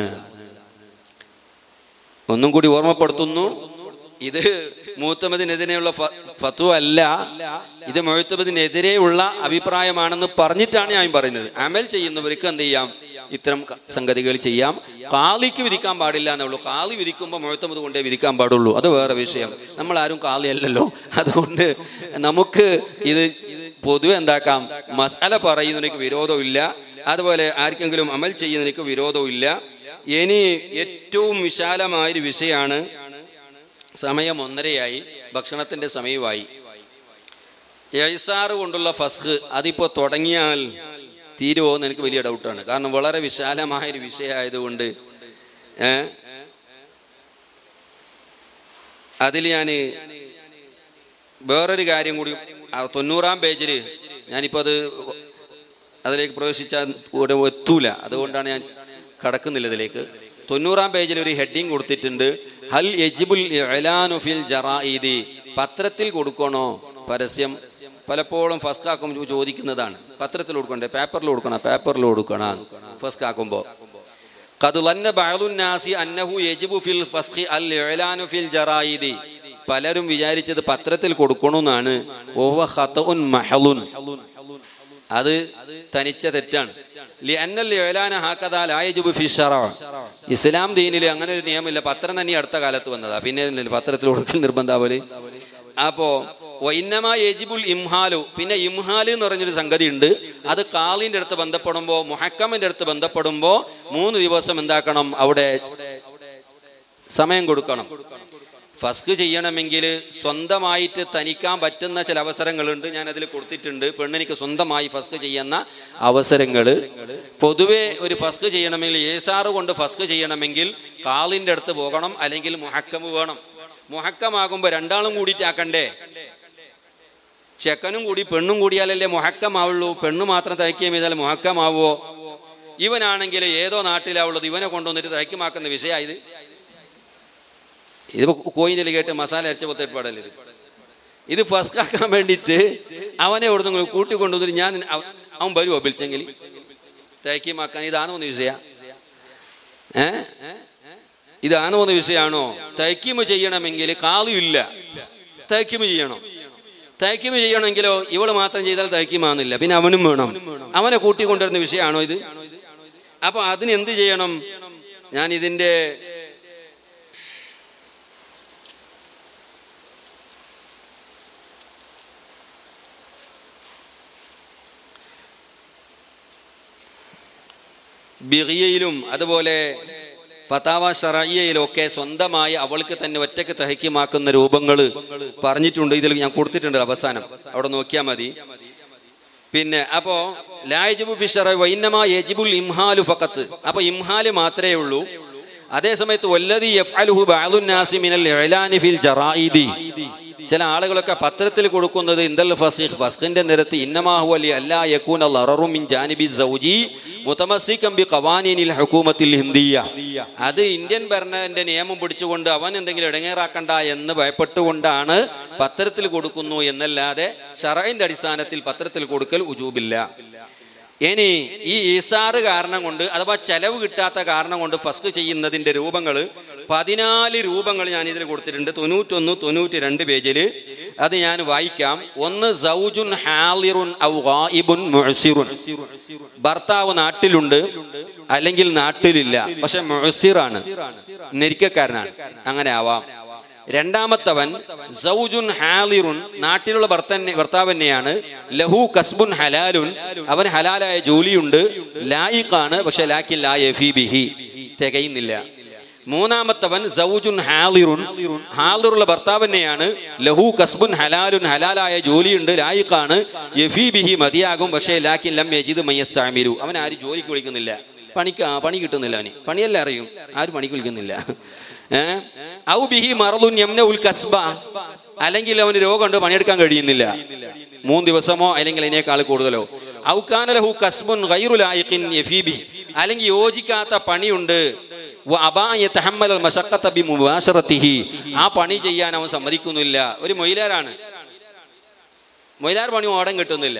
ഒന്നും കൂടി ഓർമ്മപ്പെടുത്തുന്നു ഇത് മൂത്തമതിനെതിരെയുള്ള ഫ- ഫത്വ അല്ല ഇത് മുഴത്തമതിനെതിരെയുള്ള അഭിപ്രായമാണെന്ന് പറഞ്ഞിട്ടാണ് ഞാൻ പറയുന്നത് അമൽ ചെയ്യുന്നവർക്ക് എന്ത് ചെയ്യാം ഇത്തരം ക- സംഗതികൾ ചെയ്യാം കാളിക്ക് വിധിക്കാൻ പാടില്ല എന്നുള്ളൂ കാളി വിധിക്കുമ്പോൾ മുഴത്തമത് കൊണ്ടേ വിധിക്കാൻ പാടുള്ളൂ അത് വേറെ വിഷയം നമ്മൾ ആരും കാളി അല്ലല്ലോ അതുകൊണ്ട് നമുക്ക് ഇത് പൊതുവെ എന്താക്കാം മസാല പറയുന്നതിന് വിരോധമില്ല അതുപോലെ ആർക്കെങ്കിലും അമൽ ചെയ്യുന്നതിന് വിരോധമില്ല ഇനി ഏറ്റവും വിശാലമായൊരു വിഷയമാണ് സമയം ഒന്നരയായി ഭക്ഷണത്തിന്റെ സമയമായി എഴുസാറ് കൊണ്ടുള്ള ഫസ്ഖ് അതിപ്പോൾ തുടങ്ങിയാൽ തീരുമോ എന്ന് എനിക്ക് വലിയ ഡൗട്ടാണ് കാരണം വളരെ വിശാലമായൊരു വിഷയമായതുകൊണ്ട് ഏ അതിൽ ഞാൻ വേറൊരു കാര്യം കൂടി ആ തൊണ്ണൂറാം പേജിൽ ഞാനിപ്പോൾ അത് അതിലേക്ക് പ്രവേശിച്ചാൽ കൂടെ എത്തൂല അതുകൊണ്ടാണ് ഞാൻ കടക്കുന്നില്ല ഇതിലേക്ക് തൊണ്ണൂറാം പേജിൽ ഒരു ഹെഡിങ് കൊടുത്തിട്ടുണ്ട് ഹൽ യജിബുൽ ഇഅ്ലാനു ഫിൽ ജറായിദി പത്രത്തിൽ കൊടുക്കണോ പരസ്യം പലപ്പോഴും ഫസ്റ്റ് ആക്കുമ്പോൾ ചോദിക്കുന്നതാണ് പത്രത്തിൽ കൊടുക്കണ്ടേ പേപ്പറിൽ കൊടുക്കണം പേപ്പറിൽ കൊടുക്കണം ഫസ്റ്റ് ആക്കുമ്പോൾ قد ظن بعض الناس أنه يجب في الفسخ الإعلان في الجرائد പലരും വിചാരിച്ചത് പത്രത്തിൽ കൊടുക്കണമെന്നാണ് ഓവ ഖതഉൻ മഹളുൻ അത് തനിച്ച തെറ്റാണ് ലിഅന്നൽ ഇഅ്ലാന ഹകദാ ലാ യജിബു ഫി ശറഅ ഇസ്ലാം ദീനിൽ അങ്ങനെ ഒരു നിയമമില്ല പത്രം തന്നെ ഈ അടുത്ത കാലത്ത് വന്നതാ പിന്നെ അല്ലേ പത്രത്തിൽ കൊടുക്കൽ നിർബന്ധാവല് അപ്പോ വൈന്നമാ യജിബുൽ ഇംഹാലു പിന്നെ ഇംഹാല് എന്ന് പറഞ്ഞൊരു സംഗതി ഉണ്ട് അത് കാളിന്റെ അടുത്ത് ബന്ധപ്പെടുമ്പോൾ മുഹക്കമിന്റെ അടുത്ത് ബന്ധപ്പെടുമ്പോൾ മൂന്ന് ദിവസം എന്താക്കണം അവിടെ സമയം കൊടുക്കണം ഫസ്ക് ചെയ്യണമെങ്കിൽ സ്വന്തമായിട്ട് തനിക്കാൻ പറ്റുന്ന ചില അവസരങ്ങളുണ്ട് ഞാൻ അതിൽ കൊടുത്തിട്ടുണ്ട് പെണ്ണിനിക്ക് സ്വന്തമായി ഫസ്ക് ചെയ്യുന്ന അവസരങ്ങൾ പൊതുവെ ഒരു ഫസ്ക് ചെയ്യണമെങ്കിൽ ഏസാറ് കൊണ്ട് ഫസ്ക് ചെയ്യണമെങ്കിൽ കാളിൻ്റെ അടുത്ത് പോകണം അല്ലെങ്കിൽ മുഹക്കമ് വേണം മുഹക്കമാകുമ്പോൾ രണ്ടാളും കൂടിയിട്ടാക്കണ്ടേ ചെക്കനും കൂടി പെണ്ണും കൂടിയാലല്ലേ മുഹക്കമാവുള്ളൂ പെണ്ണ് മാത്രം തയ്ക്കുകയും ചെയ്താൽ മുഹക്കമാവുമോ ഇവനാണെങ്കിൽ ഏതോ നാട്ടിലാവുള്ളത് ഇവനെ കൊണ്ടുവന്നിട്ട് തയ്ക്കുമാക്കുന്ന വിഷയമായത് ഇത് കോയിൻ്റെ കേട്ട് മസാല അരച്ച പൊത്തേപ്പാടല്ലേ ഇത് ഇത് ഫസ്റ്റ് ആക്കാൻ വേണ്ടിയിട്ട് അവനെ എവിടെ നിങ്ങൾ കൂട്ടിക്കൊണ്ടുവന്നിട്ട് ഞാൻ നിന്നെ- അവ- അവൻ വരുമോ വിളിച്ചെങ്കിൽ തയ്ക്കുമാക്കാൻ ഇതാണോ ഒന്ന് വിഷയ ഏ ഇതാണോ ഒന്ന് വിഷയമാണോ തയ്ക്കുമ ചെയ്യണമെങ്കിൽ കാലുമില്ല തയ്ക്കുമ ചെയ്യണം തയ്ക്കുമ ചെയ്യണമെങ്കിലോ ഇവള് മാത്രം ചെയ്താൽ തയ്ക്കുമാന്നില്ല പിന്നെ അവനും വേണം അവനെ കൂട്ടിക്കൊണ്ടുവരുന്ന വിഷയമാണോ ഇത് അപ്പൊ അതിന് എന്ത് ചെയ്യണം ഞാൻ ഇതിന്റെ ബിറിയയിലും അതുപോലെ ഫതാവ ഷറയ്യയിലും ഒക്കെ സ്വന്തമായി അവൾക്ക് തന്നെ ഒറ്റയ്ക്ക് തഹയ്ക്കുമാക്കുന്ന രൂപങ്ങൾ പറഞ്ഞിട്ടുണ്ട് ഇതിൽ ഞാൻ കൊടുത്തിട്ടുണ്ട് അവസാനം അവിടെ നോക്കിയാൽ മതി പിന്നെ അപ്പോ ലായജിബു ഫിഷറ വൈന്നമാ യജിബുൽ ഇംഹാലു ഫഖത്ത് അപ്പൊ ഇംഹാല് മാത്രമേ ഉള്ളൂ അതേ സമയത്ത് വല്ലതി യഫ്അലുഹു ബഅദുൻ നാസി മിനൽ ഇഅ്ലാനി ഫിൽ ജറായിദി ചില ആളുകളൊക്കെ പത്രത്തിൽ കൊടുക്കുന്നത് ഇന്ദൽ ഫസീഖ് ഫസ്ഖിന്റെ നിരത്ത് ഇന്നമാഹു അലി അല്ലാ യകൂന ലററു മിൻ ജാനിബി സൗജി മുതമസ്സികം ബി ഖവാനീനിൽ ഹുകൂമത്തിൽ ഹിന്ദിയ അത് ഇന്ത്യൻ ഭരണന്റെ നിയമം പിടിച്ചുകൊണ്ട് അവൻ എന്തെങ്കിലും ഇടങ്ങേറാക്കണ്ട എന്ന് ഭയപ്പെട്ടുകൊണ്ടാണ് പത്രത്തിൽ കൊടുക്കുന്നു എന്നല്ലാതെ ഷറൈന്റെ അടിസ്ഥാനത്തിൽ പത്രത്തിൽ കൊടുക്കൽ ഉജൂബില്ല ഇനി ഈ ഈസാറ് കാരണം കൊണ്ട് അഥവാ ചെലവ് കിട്ടാത്ത കാരണം കൊണ്ട് ഫസ്ക് ചെയ്യുന്നതിന്റെ രൂപങ്ങൾ പതിനാല് രൂപങ്ങൾ ഞാൻ ഇതിൽ കൊടുത്തിട്ടുണ്ട് തൊണ്ണൂറ്റൊന്ന് തൊണ്ണൂറ്റി രണ്ട് പേജിൽ അത് ഞാൻ വായിക്കാം ഒന്ന് സൗജുൻ ഹാലിറുൻ ഔ ഗായിബുൻ മുഅ്സിറുൻ ഭർത്താവ് നാട്ടിലുണ്ട് അല്ലെങ്കിൽ നാട്ടിലില്ല പക്ഷെ മുഅ്സിറാണ് നെരിക്കക്കാരനാണ് അങ്ങനെ ആവാം രണ്ടാമത്തവൻ സൗജുൻ ഹാലിറുൻ നാട്ടിലുള്ള ഭർത്തന്നെ ഭർത്താവ് തന്നെയാണ് ലഹു കസ്ബുൻ ഹലാലുൻ അവൻ ഹലാലായ ജോലിയുണ്ട് ലായിക്കാണ് പക്ഷെ ലാക്കിൻ ലാ യഫീ ബിഹി തികയുന്നില്ല മൂന്നാമത്തവൻ സൗജുൻ ഹാലിറുൻ ഹാലിറുള്ള ഭർത്താവ് തന്നെയാണ് ലഹു കസ്ബുൻ ഹലാലുൻ ഹലാലായ ജോലിയുണ്ട് ലായിക്കാണ് യഫീ ബിഹി മതിയാകും പക്ഷേ ലാക്കിൻ ലം യജിദ് മയ്യസ്താമിരു അവൻ ആരും ജോലിക്ക് വിളിക്കുന്നില്ല പണിക്ക് ആ, പണി കിട്ടുന്നില്ല അവന് പണിയല്ല അറിയും ആരും പണിക്ക് വിളിക്കുന്നില്ല ഏഹ് ഔ ബിഹി മറലുൻ യംന ഉൽ കസ്ബ അല്ലെങ്കിൽ അവന് രോഗമുണ്ട് പണിയെടുക്കാൻ കഴിയുന്നില്ല മൂന്ന് ദിവസമോ അല്ലെങ്കിൽ അതിനേക്കാൾ കൂടുതലോ ഔക്കാനലഹു കസ്ബുൻ ഗൈറു ലായിഖിൻ യഫീബി അല്ലെങ്കിൽ യോജിക്കാത്ത പണിയുണ്ട് വ അബാ യതഹമ്മൽ മശഖത്ത ബി മുബാശറത്തിഹി ആ പണി ചെയ്യാൻ അവൻ സമ്മതിക്കുന്നില്ല ഒരു മൊയിലാരാണ് മൊയിലാർ പണി ഓടം കിട്ടുന്നില്ല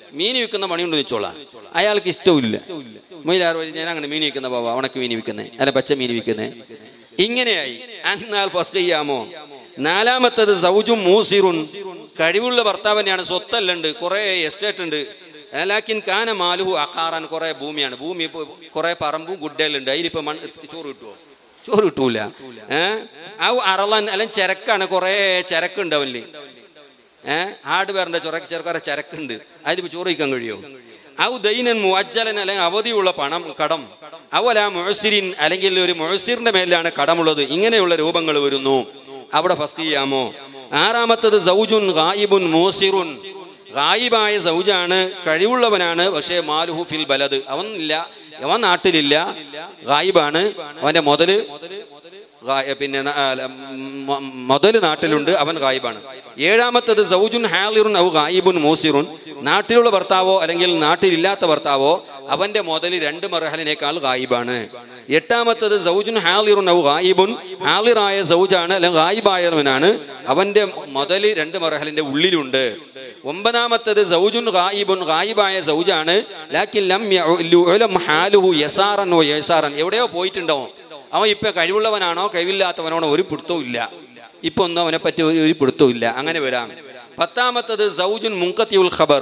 മീൻ വിൽക്കുന്ന പണിയുണ്ട് വെച്ചോളാം അയാൾക്ക് ഇഷ്ടമില്ല മൊയിലാർ വഴി ഞാൻ അങ്ങനെ മീൻ വിൽക്കുന്ന പോവാ ഉണക്ക് മീൻ വിൽക്കുന്നത് അല്ല പച്ച മീൻ വിൽക്കുന്നത് ഇങ്ങനെയായി എന്നാൽ ഫസ്റ്റ് ചെയ്യാമോ നാലാമത്തത് സൗജും മൂസിറുൻ കഴിവുള്ള ഭർത്താവ് തന്നെയാണ് സ്വത്തല്ലുണ്ട് കുറെ എസ്റ്റേറ്റ് ഉണ്ട് ലാക്കിൻ കാന മാലുഹു അക്കാറാൻ കുറെ ഭൂമിയാണ് ഭൂമി ഇപ്പോൾ കുറെ പറമ്പും ഗുഡയിലുണ്ട് അതിലിപ്പോ മൺ ചോറ് കിട്ടുമോ ചോറ് കിട്ടൂല ഏഹ് ആ അറളൻ അല്ലെങ്കിൽ ചരക്കാണ് കുറെ ചരക്കുണ്ട് അവനില് ഏഹ് ഹാർഡ്വെയറിന്റെ ചൊറ ചെറുക്കാരെ ചരക്കുണ്ട് അതിലിപ്പോ ചോറ് വയ്ക്കാൻ കഴിയുമോ ഔ ദൈനൻ മുഅജ്ജലൻ അല്ലെങ്കിൽ അവധിയുള്ള പണം കടം അവല മുഴസിരിൻ അല്ലെങ്കിൽ ഒരു മുഴസിറിന്റെ മേലാണ് കടമുള്ളത് ഇങ്ങനെയുള്ള രൂപങ്ങൾ വരുന്നു അവിടെ ഫസ്റ്റ് ചെയ്യാമോ ആറാമത്തത് സൗജുൻ ഗായിബുൻ മൂസിറുൻ ഗായിബായ സൗജാണ് കഴിവുള്ളവനാണ് പക്ഷേ മാലുഹു ഫിൽ ബലദ് അവൻ ഇല്ല അവൻ നാട്ടിലില്ല ഗായിബാണ് അവന്റെ മുതല് ഗാ- പിന്നെ ന- ആ, മ- മുതല് നാട്ടിലുണ്ട് അവൻ ഗായിബാണ് ഏഴാമത്തത് സൗജുൻ ഹാലിറുൻ ഔ ഗായിബുൻ മൂസിറുൻ നാട്ടിലുള്ള ഭർത്താവോ അല്ലെങ്കിൽ നാട്ടിലില്ലാത്ത ഭർത്താവോ അവന്റെ മുതല് രണ്ട് മർഹലിനേക്കാൾ ഗായിബാണ് എട്ടാമത്തത് സൗജുൻ ഹാലിറുൻ ഔ ഗായിബുൻ ഹാലിറായ സൗജാണ് അല്ലെങ്കിൽ ഗായിബായവനാണ് അവന്റെ മുതല് രണ്ട് മർഹലിന്റെ ഉള്ളിലുണ്ട് ഒമ്പതാമത്തത് സൗജുൻ ഗായിബുൻ ഗായിബായ സൗജാണ് ലാക്കിൻ ലം യുഅലം ഹാലുഹു യസാറൻ വ യസാറൻ എവിടെയോ പോയിട്ടുണ്ടോ അവൻ ഇപ്പൊ കഴിവുള്ളവനാണോ കഴിവില്ലാത്തവനാണോ ഒരു പിടുത്തവും ഇല്ല ഇപ്പൊ ഒന്നും അവനെ പറ്റി ഒരു ഒരു പിടുത്തവും ഇല്ല അങ്ങനെ വരാം പത്താമത്തത് സൗജുൻ മുങ്കത്തിയുൽ ഖബർ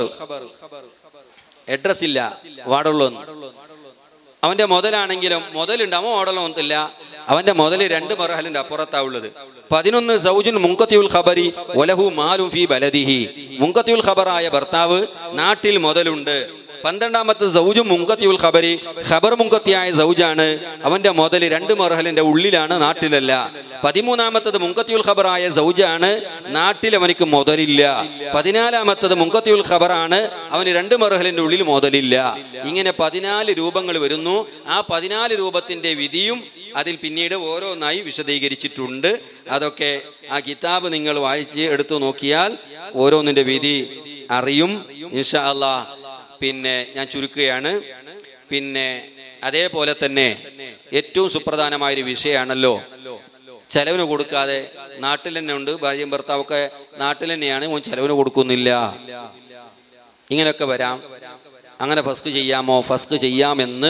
അഡ്രസ് ഇല്ല വാടുള്ളൊന്നും അവന്റെ മുതലാണെങ്കിലും മുതലുണ്ട് അവൻ ഓടലൊന്നുമില്ല അവന്റെ മുതൽ രണ്ട് മറഹലിന്റെ അപ്പുറത്താ ഉള്ളത് പതിനൊന്ന് സൗജുൻ മുങ്കത്തിയുൽ ഖബരി ഒലഹു മാലും ഫി ബലദിഹി മുങ്കത്തിയുൽ ഖബറായ ഭർത്താവ് നാട്ടിൽ മുതലുണ്ട് പന്ത്രണ്ടാമത്തെ സൗജു മുങ്കത്തിയുൽ ഖബരി ഖബർ മുങ്കത്തിയായ സൗജാണ് അവന്റെ മുതൽ രണ്ട് മറഹലിന്റെ ഉള്ളിലാണ് നാട്ടിലല്ല പതിമൂന്നാമത്തത് മുങ്കത്തിയുൽ ഖബറായ സൗജാണ് നാട്ടിൽ അവനിക്ക് മുതലില്ല പതിനാലാമത്തത് മുങ്കത്തിയുൽ ഖബറാണ് അവന് രണ്ട് മറഹലിന്റെ ഉള്ളിൽ മുതലില്ല ഇങ്ങനെ പതിനാല് രൂപങ്ങൾ വരുന്നു ആ പതിനാല് രൂപത്തിന്റെ വിധിയും അതിൽ പിന്നീട് ഓരോന്നായി വിശദീകരിച്ചിട്ടുണ്ട് അതൊക്കെ ആ കിതാബ് നിങ്ങൾ വായിച്ച് എടുത്തു നോക്കിയാൽ ഓരോന്നിന്റെ വിധി അറിയും ഇൻഷാ അല്ലാ പിന്നെ ഞാൻ ചുരുക്കുകയാണ് പിന്നെ അതേപോലെ തന്നെ ഏറ്റവും സുപ്രധാനമായ ഒരു വിഷയമാണല്ലോ ചെലവിന് കൊടുക്കാതെ നാട്ടിൽ തന്നെ ഉണ്ട് ഭാര്യയും ഭർത്താവൊക്കെ നാട്ടിൽ തന്നെയാണ് ഓൻ ചെലവിന് കൊടുക്കുന്നില്ല ഇങ്ങനെയൊക്കെ വരാം അങ്ങനെ ഫസ്ക് ചെയ്യാമോ ഫസ്ക് ചെയ്യാമെന്ന്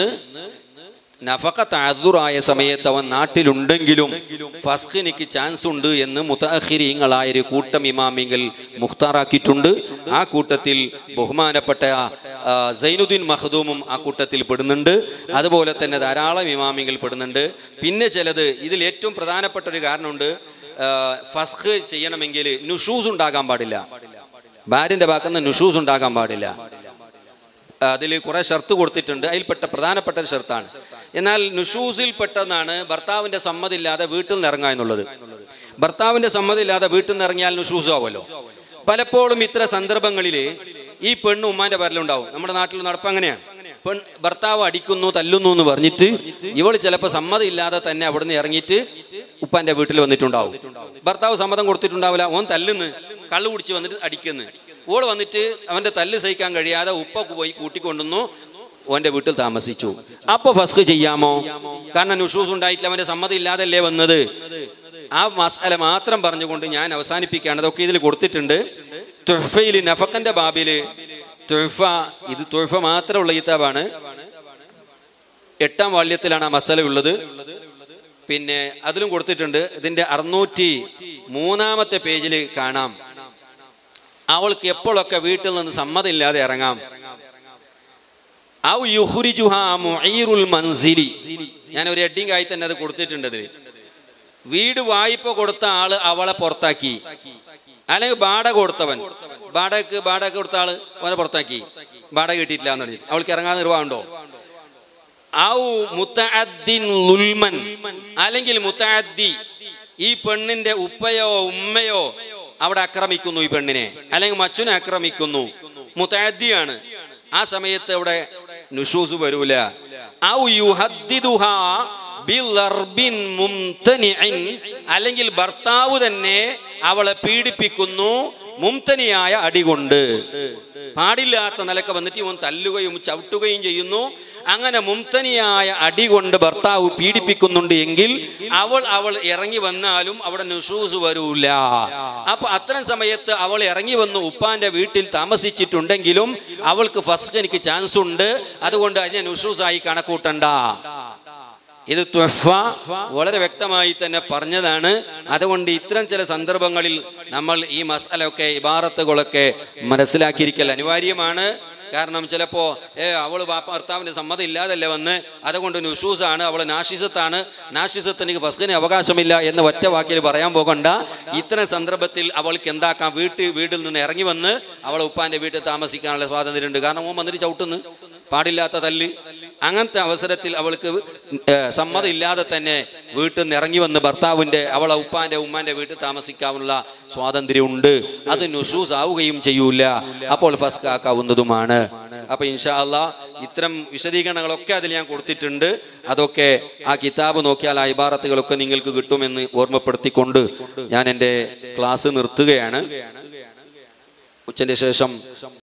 നഫക താതുറായ സമയത്ത് അവൻ നാട്ടിലുണ്ടെങ്കിലും ഫസ്ഖിനിക്ക് ചാൻസ് ഉണ്ട് എന്ന് മുത്തഹിരീങ്ങളായ ഒരു കൂട്ടം ഇമാമിങ്ങൾ മുഖ്താറാക്കിയിട്ടുണ്ട് ആ കൂട്ടത്തിൽ ബഹുമാനപ്പെട്ട ആ, സൈനുദ്ദീൻ മഹദൂമും ആ കൂട്ടത്തിൽ പെടുന്നുണ്ട് അതുപോലെ തന്നെ ധാരാളം ഇമാമിങ്ങൾ പെടുന്നുണ്ട് പിന്നെ ചിലത് ഇതിൽ ഏറ്റവും പ്രധാനപ്പെട്ട ഒരു കാരണമുണ്ട് ആ, ഫസ്ഖ് ചെയ്യണമെങ്കിൽ നുഷൂസ് ഉണ്ടാകാൻ പാടില്ല ഭാര്യന്റെ ഭാഗത്ത് നിന്ന് നുഷൂസ് ഉണ്ടാകാൻ പാടില്ല അതിൽ കുറെ ഷർത്ത് കൊടുത്തിട്ടുണ്ട് അതിൽപ്പെട്ട പ്രധാനപ്പെട്ട ഒരു ഷർത്താണ് എന്നാൽ നുഷൂസിൽ പെട്ടെന്നാണ് ഭർത്താവിന്റെ സമ്മതില്ലാതെ വീട്ടിൽ നിന്ന് ഇറങ്ങുക എന്നുള്ളത് ഭർത്താവിന്റെ സമ്മതില്ലാതെ വീട്ടിൽ നിന്ന് ഇറങ്ങിയാൽ നുഷൂസ് ആവുമല്ലോ പലപ്പോഴും ഇത്ര സന്ദർഭങ്ങളിൽ ഈ പെണ്ണ് ഉമ്മാന്റെ പേരിലുണ്ടാവും നമ്മുടെ നാട്ടിൽ നടപ്പ് അങ്ങനെയാണ് പെൺ ഭർത്താവ് അടിക്കുന്നു തല്ലുന്നു എന്ന് പറഞ്ഞിട്ട് ഇവൾ ചിലപ്പോൾ സമ്മതമില്ലാതെ തന്നെ അവിടുന്ന് ഇറങ്ങിയിട്ട് ഉപ്പാന്റെ വീട്ടിൽ വന്നിട്ടുണ്ടാവും ഭർത്താവ് സമ്മതം കൊടുത്തിട്ടുണ്ടാവില്ല ഓൻ തല്ലുന്ന് കള്ളു കുടിച്ച് വന്നിട്ട് അടിക്കുന്നു ഓൾ വന്നിട്ട് അവന്റെ തല്ല് സഹിക്കാൻ കഴിയാതെ ഉപ്പ പോയി കൂട്ടിക്കൊണ്ടുവന്നു ഓന്റെ വീട്ടിൽ താമസിച്ചു അപ്പൊ ഫസ്ക് ചെയ്യാമോ കാരണം നുഷൂസ് ഉണ്ടായിട്ടില്ല അവന്റെ സമ്മതം ഇല്ലാതല്ലേ വന്നത് ആ മസാല മാത്രം പറഞ്ഞുകൊണ്ട് ഞാൻ അവസാനിപ്പിക്കുകയാണ് അതൊക്കെ ഇതിൽ കൊടുത്തിട്ടുണ്ട് തുഫയിൽ നഫക്കന്റെ ബാബില് തുഫ ഇത് തുഫ മാത്രമുള്ള കിതാബാണ് എട്ടാം വാള്യത്തിലാണ് ആ മസാല ഉള്ളത് പിന്നെ അതിലും കൊടുത്തിട്ടുണ്ട് ഇതിന്റെ അറുന്നൂറ്റി മൂന്നാമത്തെ പേജിൽ കാണാം അവൾക്ക് എപ്പോഴൊക്കെ വീട്ടിൽ നിന്ന് സമ്മതമില്ലാതെ ഇറങ്ങാം ഔ യുഹ്രിജുഹാ മുഈറുൽ മൻസിലി ഞാൻ ഒരു ഹെഡിങ് ആയി തന്നെ അത് കൊടുത്തിട്ടുണ്ട് അതിൽ വീട് വായ്പ കൊടുത്ത ആള് അവളെ പുറത്താക്കി അല്ലെങ്കിൽ ബാട കൊടുത്തവൻ ബാടക്ക് ബാടക കൊടുത്ത ആള് അവനെ പുറത്താക്കി ബാട കിട്ടിയിട്ടില്ല എന്ന് പറഞ്ഞിട്ട് അവൾക്ക് ഇറങ്ങാൻ നിർവാഹമുണ്ടോ ഔ മുത്തഅദ്ദിൻ ലുൽമൻ അല്ലെങ്കിൽ മുത്തഅദ്ദി ഈ പെണ്ണിന്റെ ഉപ്പയോ ഉമ്മയോ അവിടെ ആക്രമിക്കുന്നു ഈ പെണ്ണിനെ അല്ലെങ്കിൽ മച്ചുനെ ആക്രമിക്കുന്നു മുത്തഅദ്ദിയാണ് ആ സമയത്ത് അവിടെ നുഷൂസ് വരൂല ഔ യുഹദ്ദിദുഹാ ബിളർബിൻ മുംതനിഇൻ അല്ലെങ്കിൽ ഭർത്താവ് തന്നെ അവളെ പീഡിപ്പിക്കുന്നു മുംതനിയായ അടികൊണ്ട് പാടില്ലാത്ത നിലക്ക് വന്നിട്ട് ഇവൻ തല്ലുകയും ചവിട്ടുകയും ചെയ്യുന്നു അങ്ങനെ മുംതനിയായ അടി കൊണ്ട് ഭർത്താവ് പീഡിപ്പിക്കുന്നുണ്ട് എങ്കിൽ അവൾ അവൾ ഇറങ്ങി വന്നാലും അവിടെ നുഷൂസ് വരൂല അപ്പൊ അത്തരം സമയത്ത് അവൾ ഇറങ്ങി വന്ന് ഉപ്പാന്റെ വീട്ടിൽ താമസിച്ചിട്ടുണ്ടെങ്കിലും അവൾക്ക് ഫസ്റ്റ് എനിക്ക് ചാൻസ് ഉണ്ട് അതുകൊണ്ട് അതിനെ നുഷൂസായി കണക്കൂട്ടണ്ട ഇത് ത്വഫ വളരെ വ്യക്തമായി തന്നെ പറഞ്ഞതാണ് അതുകൊണ്ട് ഇത്തരം ചില സന്ദർഭങ്ങളിൽ നമ്മൾ ഈ മസാലൊക്കെ ഇബാറത്തുകളൊക്കെ മനസ്സിലാക്കിയിരിക്കൽ അനിവാര്യമാണ് കാരണം ചിലപ്പോ ഏ അവള് ബാപ്പ ഭർത്താവിന്റെ സമ്മതം ഇല്ലാതല്ലേ വന്ന് അതുകൊണ്ട് നുഷൂസാണ് അവള് നാഷിസത്താണ് നാഷിസത്തിന് ഫസ്റ്റിന് അവകാശമില്ല എന്ന് ഒറ്റ വാക്കിൽ പറയാൻ പോകണ്ട ഇത്തരം സന്ദർഭത്തിൽ അവൾക്ക് എന്താക്കാം വീട്ടിൽ വീട്ടിൽ നിന്ന് ഇറങ്ങി വന്ന് അവൾ ഉപ്പാന്റെ വീട്ടിൽ താമസിക്കാനുള്ള സ്വാതന്ത്ര്യമുണ്ട് കാരണം ഓൻ വന്നിട്ട് ചവിട്ടുന്നു പാടില്ലാത്ത തല്ല് അങ്ങനത്തെ അവസരത്തിൽ അവൾക്ക് ഏഹ്, സമ്മതം ഇല്ലാതെ തന്നെ വീട്ടിൽ നിന്ന് ഇറങ്ങി വന്ന് ഭർത്താവിന്റെ അവളെ ഉപ്പാന്റെ ഉമ്മാന്റെ വീട്ടിൽ താമസിക്കാനുള്ള സ്വാതന്ത്ര്യമുണ്ട് അത് നുഷൂസ് ആവുകയും ചെയ്യൂല അപ്പോൾ ഫസ്ക് ആക്കാവുന്നതുമാണ് അപ്പൊ ഇൻഷാ അല്ലാ ഇത്തരം വിശദീകരണങ്ങളൊക്കെ അതിൽ ഞാൻ കൊടുത്തിട്ടുണ്ട് അതൊക്കെ ആ കിതാബ് നോക്കിയാൽ ആ ഇബാറത്തുകളൊക്കെ നിങ്ങൾക്ക് കിട്ടുമെന്ന് ഓർമ്മപ്പെടുത്തിക്കൊണ്ട് ഞാൻ എൻ്റെ ക്ലാസ് നിർത്തുകയാണ് ഉച്ചന്റെ ശേഷം